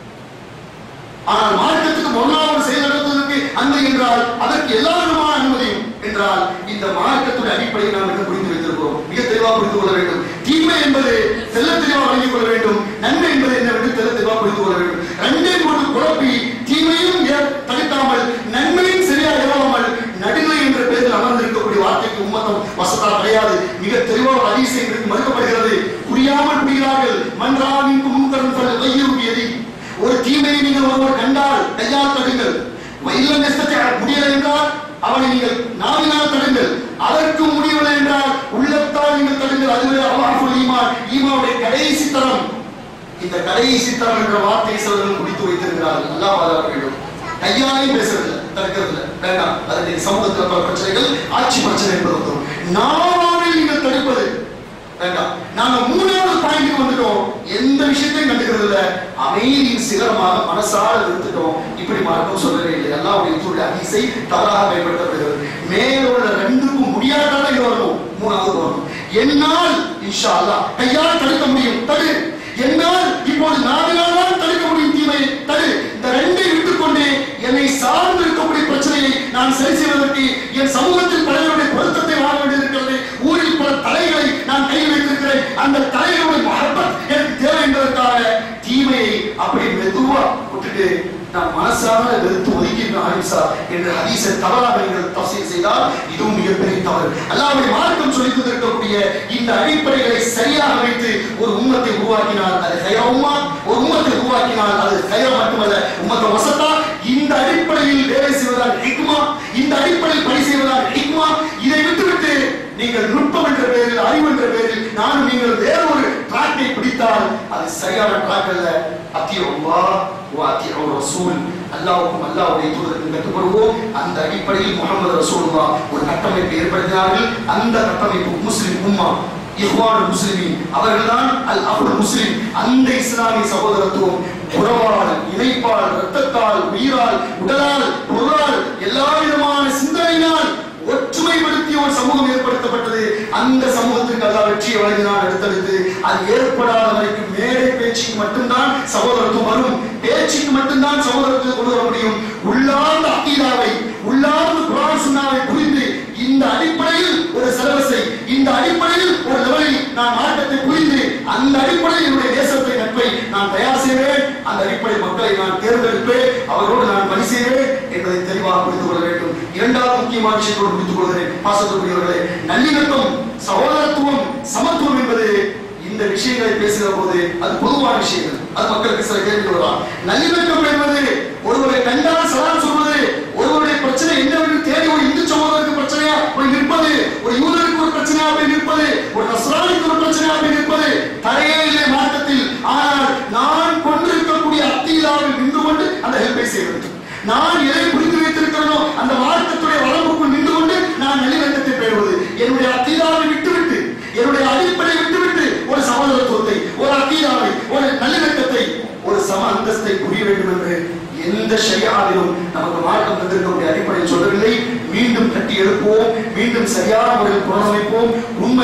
ஆனால் மார்க்கத்துக்கு முன்னாள் செயல் நடத்துவதற்கு அனுமதி என்றால் அதற்கு எல்லா விதமான அனுமதியும் என்றால் இந்த மார்க்கத்துடைய அடிப்படையை நாம் என்ன புரிந்து வைத்திருக்கிறோம் மிக தெளிவாக புரிந்து கொள்ள வேண்டும் தீமை என்பது தெல்ல தெளிவாக வழங்கிக் கொள்ள வேண்டும் நன்மை என்பது என்னவென்று தெல்ல தெளிவாக புரிந்து கொள்ள வேண்டும் ரெண்டையும் போட்டு குழப்பி தீமையும் ஏ- தடுக்காமல் நன்மையும் சரியாக இல்லாமல் நடுநிலை என்ற பெயரில் அமர்ந்திருக்கக்கூடிய வார்த்தைக்கு உம்மத்தம் வசதா கிடையாது மிக தெளிவாக அதிசயம் இன்றைக்கு மறுக்கப்படுகிறது புரியாமல் புரிகிறார்கள் மன்றாவின் முன்கரும் வையுறுவியதி ஒரு தீமையை நீங்கள் ஒருவர் கண்டால் கையால் தடுங்கள் இல்லம் நெஸ்தத்தை முடியலை என்றால் அவனை நீங்கள் நாவினால் தடுங்கள் அதற்கு முடியவில்லை என்றால் உள்ளத்தால் நீங்கள் தடுங்கள் அதுவே அல்லாஹுல் ஈமான் ஈமாவுடைய கடைசி தரம் இந்த கடைசி தரம் என்ற வார்த்தை சிலர்கள் குடித்து வைத்திருக்கிறார்கள் நல்லா பாதுகாக்க வேண்டும் கையாலையும் பேசுறது இல்லை தடுக்கிறது இல்லை வேண்டாம் அது நீங்க சமூகத்தில் பல பிரச்சனைகள் ஆட்சி பிரச்சனை என்பது வந்துடும் நாவாவில் நீங்கள் தடுப்பது வேண்டாம் நாங்க மூணாவது பாயிண்ட் வந்துட்டோம் எந்த விஷயத்தையும் கண்டுக்கிறது இல்ல அமைதியின் சிகரமாக மனசார நிறுத்திட்டோம் இப்படி மார்க்கம் சொல்லவே இல்லை அல்லாவுடைய தூடைய அதிசை தவறாக பயன்படுத்தப்படுகிறது மேலுள்ள ரெண்டுக்கும் முடியாதான் இது வரணும் மூணாவது வரணும் என்னால் இன்ஷா அல்லாஹ் கையால் தடுக்க முடியும் தடு என்னால் இப்போது நாவினால் தான் தடுக்க முடியும் தீமை தடு இந்த ரெண்டை விட்டுக்கொண்டு என்னை சார்ந்து இருக்கக்கூடிய பிரச்சனையை நான் சரி செய்வதற்கு என் சமூகத்தில் பலருடைய பொருத்தத்தை வாங்க வேண்டியிருக்கிறது ஊரில் பல தலைகளை நான் கையில் வைத்திருக்கிறேன் அந்த தலைகளுடைய மகப்பத் எனக்கு தேவை என்பதற்காக தீமையை அப்படி மெதுவா விட்டுட்டு நான் மனசார வெறுத்து ஒதுக்கின்ற ஆயிஷா என்ற ஹதீஸை தவறாக நீங்கள் தப்சீல் செய்தால் இதுவும் மிகப்பெரிய தவறு அல்லாஹ்வுடைய மார்க்கம் சொல்லித் தந்திருக்கக்கூடிய இந்த அடிப்படைகளை சரியாக வைத்து ஒரு உம்மத்தை உருவாக்கினால் அது ஹைர உம்மா ஒரு உம்மத்தை உருவாக்கினால் அது ஹைர மட்டுமல்ல உம்மத்தை வசத்தா இந்த அடிப்படையில் வேலை செய்வதால் ஹிக்மா இந்த அடிப்படையில் பணி செய்வதால் ஹிக்மா இதை விட்டுவிட்டு நீங்கள் நுட்பம் என்ற பெயரில் அறிவு என்ற பெயரில் நானும் நீங்கள் வேற ஒரு டிராக்கை பிடித்தால் அது சரியான டிராக் அல்ல அத்தியவா ஓ அத்தியவ ரசூல் அல்லாவுக்கும் அல்லாவுடைய தூதருக்கு கட்டுப்படுவோம் அந்த அடிப்படையில் முகமது ரசூலுல்லா ஒரு கட்டமைப்பை ஏற்படுத்தினார்கள் அந்த கட்டமைப்பு முஸ்லிம் உம்மா இஹ்வான் முஸ்லிமின் அவர்கள்தான் அல் அபுல் முஸ்லிம் அந்த இஸ்லாமிய சகோதரத்துவம் உறவால் இணைப்பால் இரத்தத்தால் உயிரால் உடலால் பொருளால் எல்லா விதமான சிந்தனையினால் ஒற்றுமைப்படுத்திய ஒரு சமூகம் ஏற்படுத்தப்பட்டது அந்த சமூகத்திற்கு அல்லாஹ் வெற்றியை வழங்கினான் அடுத்தடுத்து அது ஏற்படாத வரைக்கும் மேடை பேச்சுக்கு மட்டும்தான் சகோதரத்துவம் வரும் பேச்சுக்கு மட்டும்தான் சகோதரத்துவத்தை கொண்டு வர முடியும் உள்ளார்ந்த அக்கீதாவை உள்ளார்ந்த குரான் சுன்னாவை புரிந்து இந்த அடிப்படையில் ஒரு சிலபஸை இந்த அடிப்படையில் ஒரு லெவலில் நான் மார்க்கத்தை புரிந்து அந்த அடிப்படையில் என்னுடைய தேசத்தை நட்பை நான் தயார் செய்வேன் அந்த அடிப்படை மக்களை நான் தேர்ந்தெடுப்பேன் அவரோடு நான் பணி செய்வேன் என்பதை தெளிவாக புரிந்து கொள்ள வேண்டும் இரண்டாவது முக்கியமான விஷயத்தோடு புரிந்து கொள்கிறேன் பாசத்துக்குரியவர்களே நல்லிணக்கம் சகோதரத்துவம் சமத்துவம் என்பது இந்த விஷயங்களை பேசுகிற போது அது பொதுவான விஷயங்கள் அது மக்களுக்கு சில கேள்வி வரலாம் நல்லிணக்கம் என்பது ஒருவரை கண்டால் சலாம் சொல்வது ஒருவருடைய பிரச்சனை என்னவென்று தேடி ஒரு இந்து சகோதரருக்கு பிரச்சனையா போய் நிற்பது ஒரு யூதருக்கு ஒரு பிரச்சனையா போய் நிற்பது ஒரு நஸ்ரானிக்கு ஒரு பிரச்சனையா போய் நிற்பது தடையே இல்லை மார்க்கத்தில் ஆனால் நான் கொண்டிருக்கக்கூடிய அத்தீதாவில் நின்று கொண்டு அந்த ஹெல்ப்பை செய்வது நான் எதை புரிந்து வைத்திருக்கிறனோ அந்த மார்க்கத்துடைய வரம்புக்குள் நின்று கொண்டு நான் நல்லிணக்கத்தை பெறுவது என்னுடைய அத்தீதாவை விட்டுவிட்டு என்னுடைய அடிப்படை விட்டுவிட்டு ஒரு சகோதரத்துவத்தை ஒரு அக்கீதாவை ஒரு நல்லிணக்கத்தை ஒரு சம அந்தஸ்தை புரிய வேண்டும் என்று எந்த ஷரியாவிலும் நமக்கு மார்க்கம் தந்திருக்கக்கூடிய அடிப்படையில் சொல்லவில்லை மீண்டும் கட்டி எழுப்புவோம் மீண்டும் சரியான முறையில் புனரமைப்போம் உண்மையான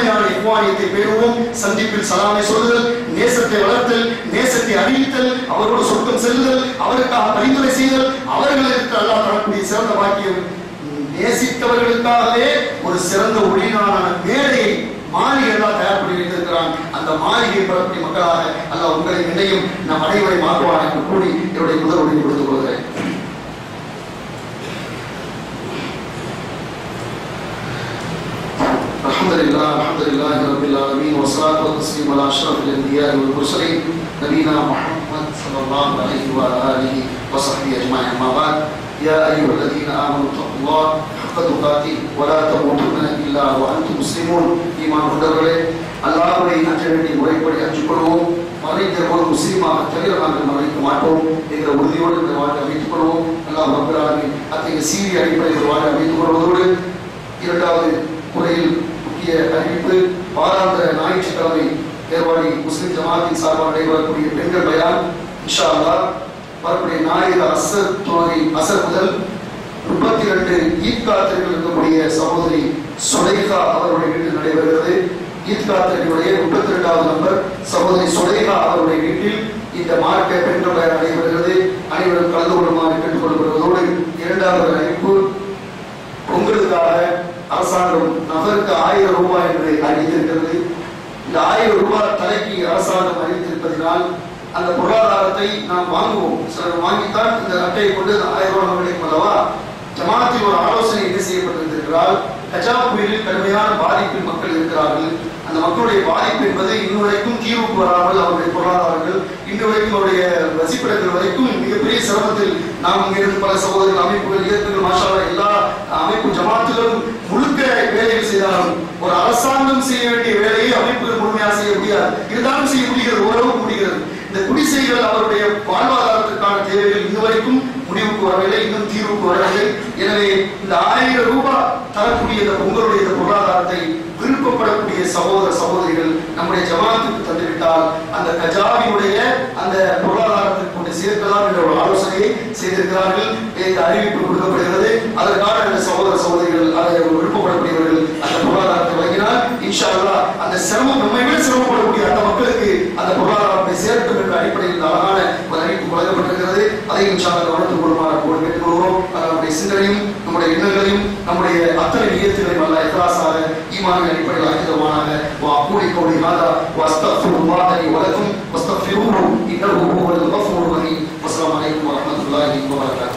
ஈமானியத்தை பேணுவோம் சந்திப்பில் சலாமை சொல்லுதல் நேசத்தை வளர்த்தல் நேசத்தை அறிவித்தல் அவரோடு சொர்க்கம் செல்லுதல் அவருக்காக பரிந்துரை செய்தல் அவர்களுக்கு அல்லாஹ் தரக்கூடிய சிறந்த பாக்கியம் நேசித்தவர்களுக்காகவே ஒரு சிறந்த ஒளிநாளான மேடையை மாளிகை எல்லாம் தயார் பண்ணி வைத்திருக்கிறான் அந்த மாளிகை பெறக்கூடிய மக்களாக அல்லாஹ் உங்களை என்னையும் நம் அனைவரையும் ஆக்குவான் என்று கூறி என்னுடைய முதல் உறுதி கொடுத்துக் கொள்கிறேன் الحمد لله الحمد لله رب العالمين والصلاة والتسليم على أشرف الأنبياء والمرسلين نبينا محمد صلى الله عليه وعلى آله وصحبه أجمعين أما بعد يا أيها الذين آمنوا اتقوا الله حق تقاته ولا تموتن إلا وأنتم مسلمون إيمان கொண்டவர்களே அல்லாஹ்வை அஞ்ச வேண்டிய முறைப்படி அஞ்சு கொள்வோம் மறைந்த ஒரு முஸ்லீமாக தவிர நாங்கள் மறைக்க மாட்டோம் என்ற உறுதியோடு இந்த வாழ்க்கை அமைத்துக் கொள்வோம் அல்லாஹ் ரப்பல் ஆலமீன் அத்தகைய சீரிய அடிப்படையில் வாழ்க்கை அமைத்துக் கொள்வதோடு இரண்டாவது முறையில் முக்கிய அறிவிப்பு வாராந்திர ஞாயிற்றுக்கிழமை ஏர்வாடி முஸ்லிம் ஜமாத்தின் சார்பாக நடைபெறக்கூடிய பெண்கள் பயான் இன்ஷா அல்லாஹ் வரக்கூடிய ஞாயிறு அசர் துணை அசர் முதல் முப்பத்தி ரெண்டு ஈத்காத்திரிகள் இருக்கக்கூடிய சகோதரி சுலைகா அவருடைய வீட்டில் நடைபெறுகிறது ஈத்காத்திரிகளுடைய முப்பத்தி ரெண்டாவது நம்பர் சகோதரி சுலைகா அவருடைய வீட்டில் இந்த மார்க்க பெண்கள் பயான் நடைபெறுகிறது அனைவரும் கலந்து கொள்ளுமாறு கேட்டுக்கொள்ளப்படுவதோடு இரண்டாவது அறிவிப்பு பொங்கலுக்காக அரசாங்கம் நபருக்கு ஆயிரம் ரூபாய் என்று அறிவித்திருக்கிறது இந்த ஆயிரம் ரூபாய் தலைக்கு அரசாங்கம் அறிவித்திருப்பதினால் அந்த பொருளாதாரத்தை நாம் வாங்குவோம் சிலர் வாங்கித்தான் இந்த அட்டையை கொண்டு அந்த ஆயிரம் ரூபாய் நமக்கு கிடைக்கும் அல்லவா ஜமாத்தில் ஒரு ஆலோசனை என்ன செய்யப்பட்டிருந்திருக்கிறால் கஜா புயலில் கடுமையான பாதிப்பில் மக்கள் இருக்கிறார்கள் அந்த மக்களுடைய பாதிப்பு என்பது இன்னும் வரைக்கும் தீர்வுக்கு வராமல் அவருடைய பொருளாதாரங்கள் இன்று வரைக்கும் அவருடைய வசிப்பிடங்கள் வரைக்கும் மிகப்பெரிய சிரமத்தில் நாம் இங்கிருந்து பல சகோதரர்கள் அமைப்புகள் இயக்கங்கள் மாஷாலா எல்லா அமைப்பு ஜமாத்துகளும் முழுக்க வேலைகள் செய்தாலும் ஒரு அரசாங்கம் செய்ய வேண்டிய வேலையை அமைப்புகள் முழுமையாக செய்ய முடியாது இருந்தாலும் செய்ய முடிகிறது ஓரளவுக்கு முடிகிறது இந்த குடிசைகள் அவருடைய வாழ்வாதாரத்திற்கான தேவைகள் இன்னும் வரைக்கும் முடிவுக்கு வரவில்லை இன்னும் தீர்வுக்கு வரவில்லை எனவே இந்த ஆயிரம் ரூபாய் தரக்கூடிய இந்த உங்களுடைய இந்த பொருளாதாரத்தை விருப்பப்படக்கூடிய சகோதர சகோதரிகள் நம்முடைய ஜமாத்துக்கு தந்துவிட்டால் அந்த கஜாவினுடைய அந்த பொருளாதாரத்திற்கு கொண்டு சேர்க்கலாம் என்ற ஒரு ஆலோசனையை செய்திருக்கிறார்கள் இந்த அறிவிப்பு கொடுக்கப்படுகிறது அதற்கான அந்த சகோதர சகோதரிகள் அதை விருப்பப்படக்கூடியவர்கள் அந்த பொருளாதாரத்தை வழங்கினால் இன்ஷா அல்லாஹ் அந்த சிரமம் நம்மை விட சிரமப்படக்கூடிய அந்த மக்களுக்கு அந்த பொருளாதாரத்தை சேர்க்கும் என்ற அடிப்படையில் இந்த அழகான ஒரு அறிவிப்பு வழங்கப்பட்டிருக்கிறது அதை இன்ஷா அல்லாஹ் கவனத்துக் கொள்ளுமாறு போல் கேட்டுக்கொள்கிறோம் அது நம்முடைய சிந்தனையும் நம்முடைய எண்ணங்களையும் நம்முடைய அத்தனை நியத்துகளையும் அல்ல இஹ்லாஸாக ஈமானின் அடிப்படையில் ஆக்கிதமானாக வா கூலி கௌலி ஹாதா வஸ்தக்ஃபிருல்லாஹ லி வலக்கும் வஸ்தக்ஃபிருஹு இன்னஹு ஹுவல் கஃபூர் ரஹீம் வஸ்ஸலாமு அலைக்கும் வரஹ்மத்துல்லாஹி வபரகாத்துஹு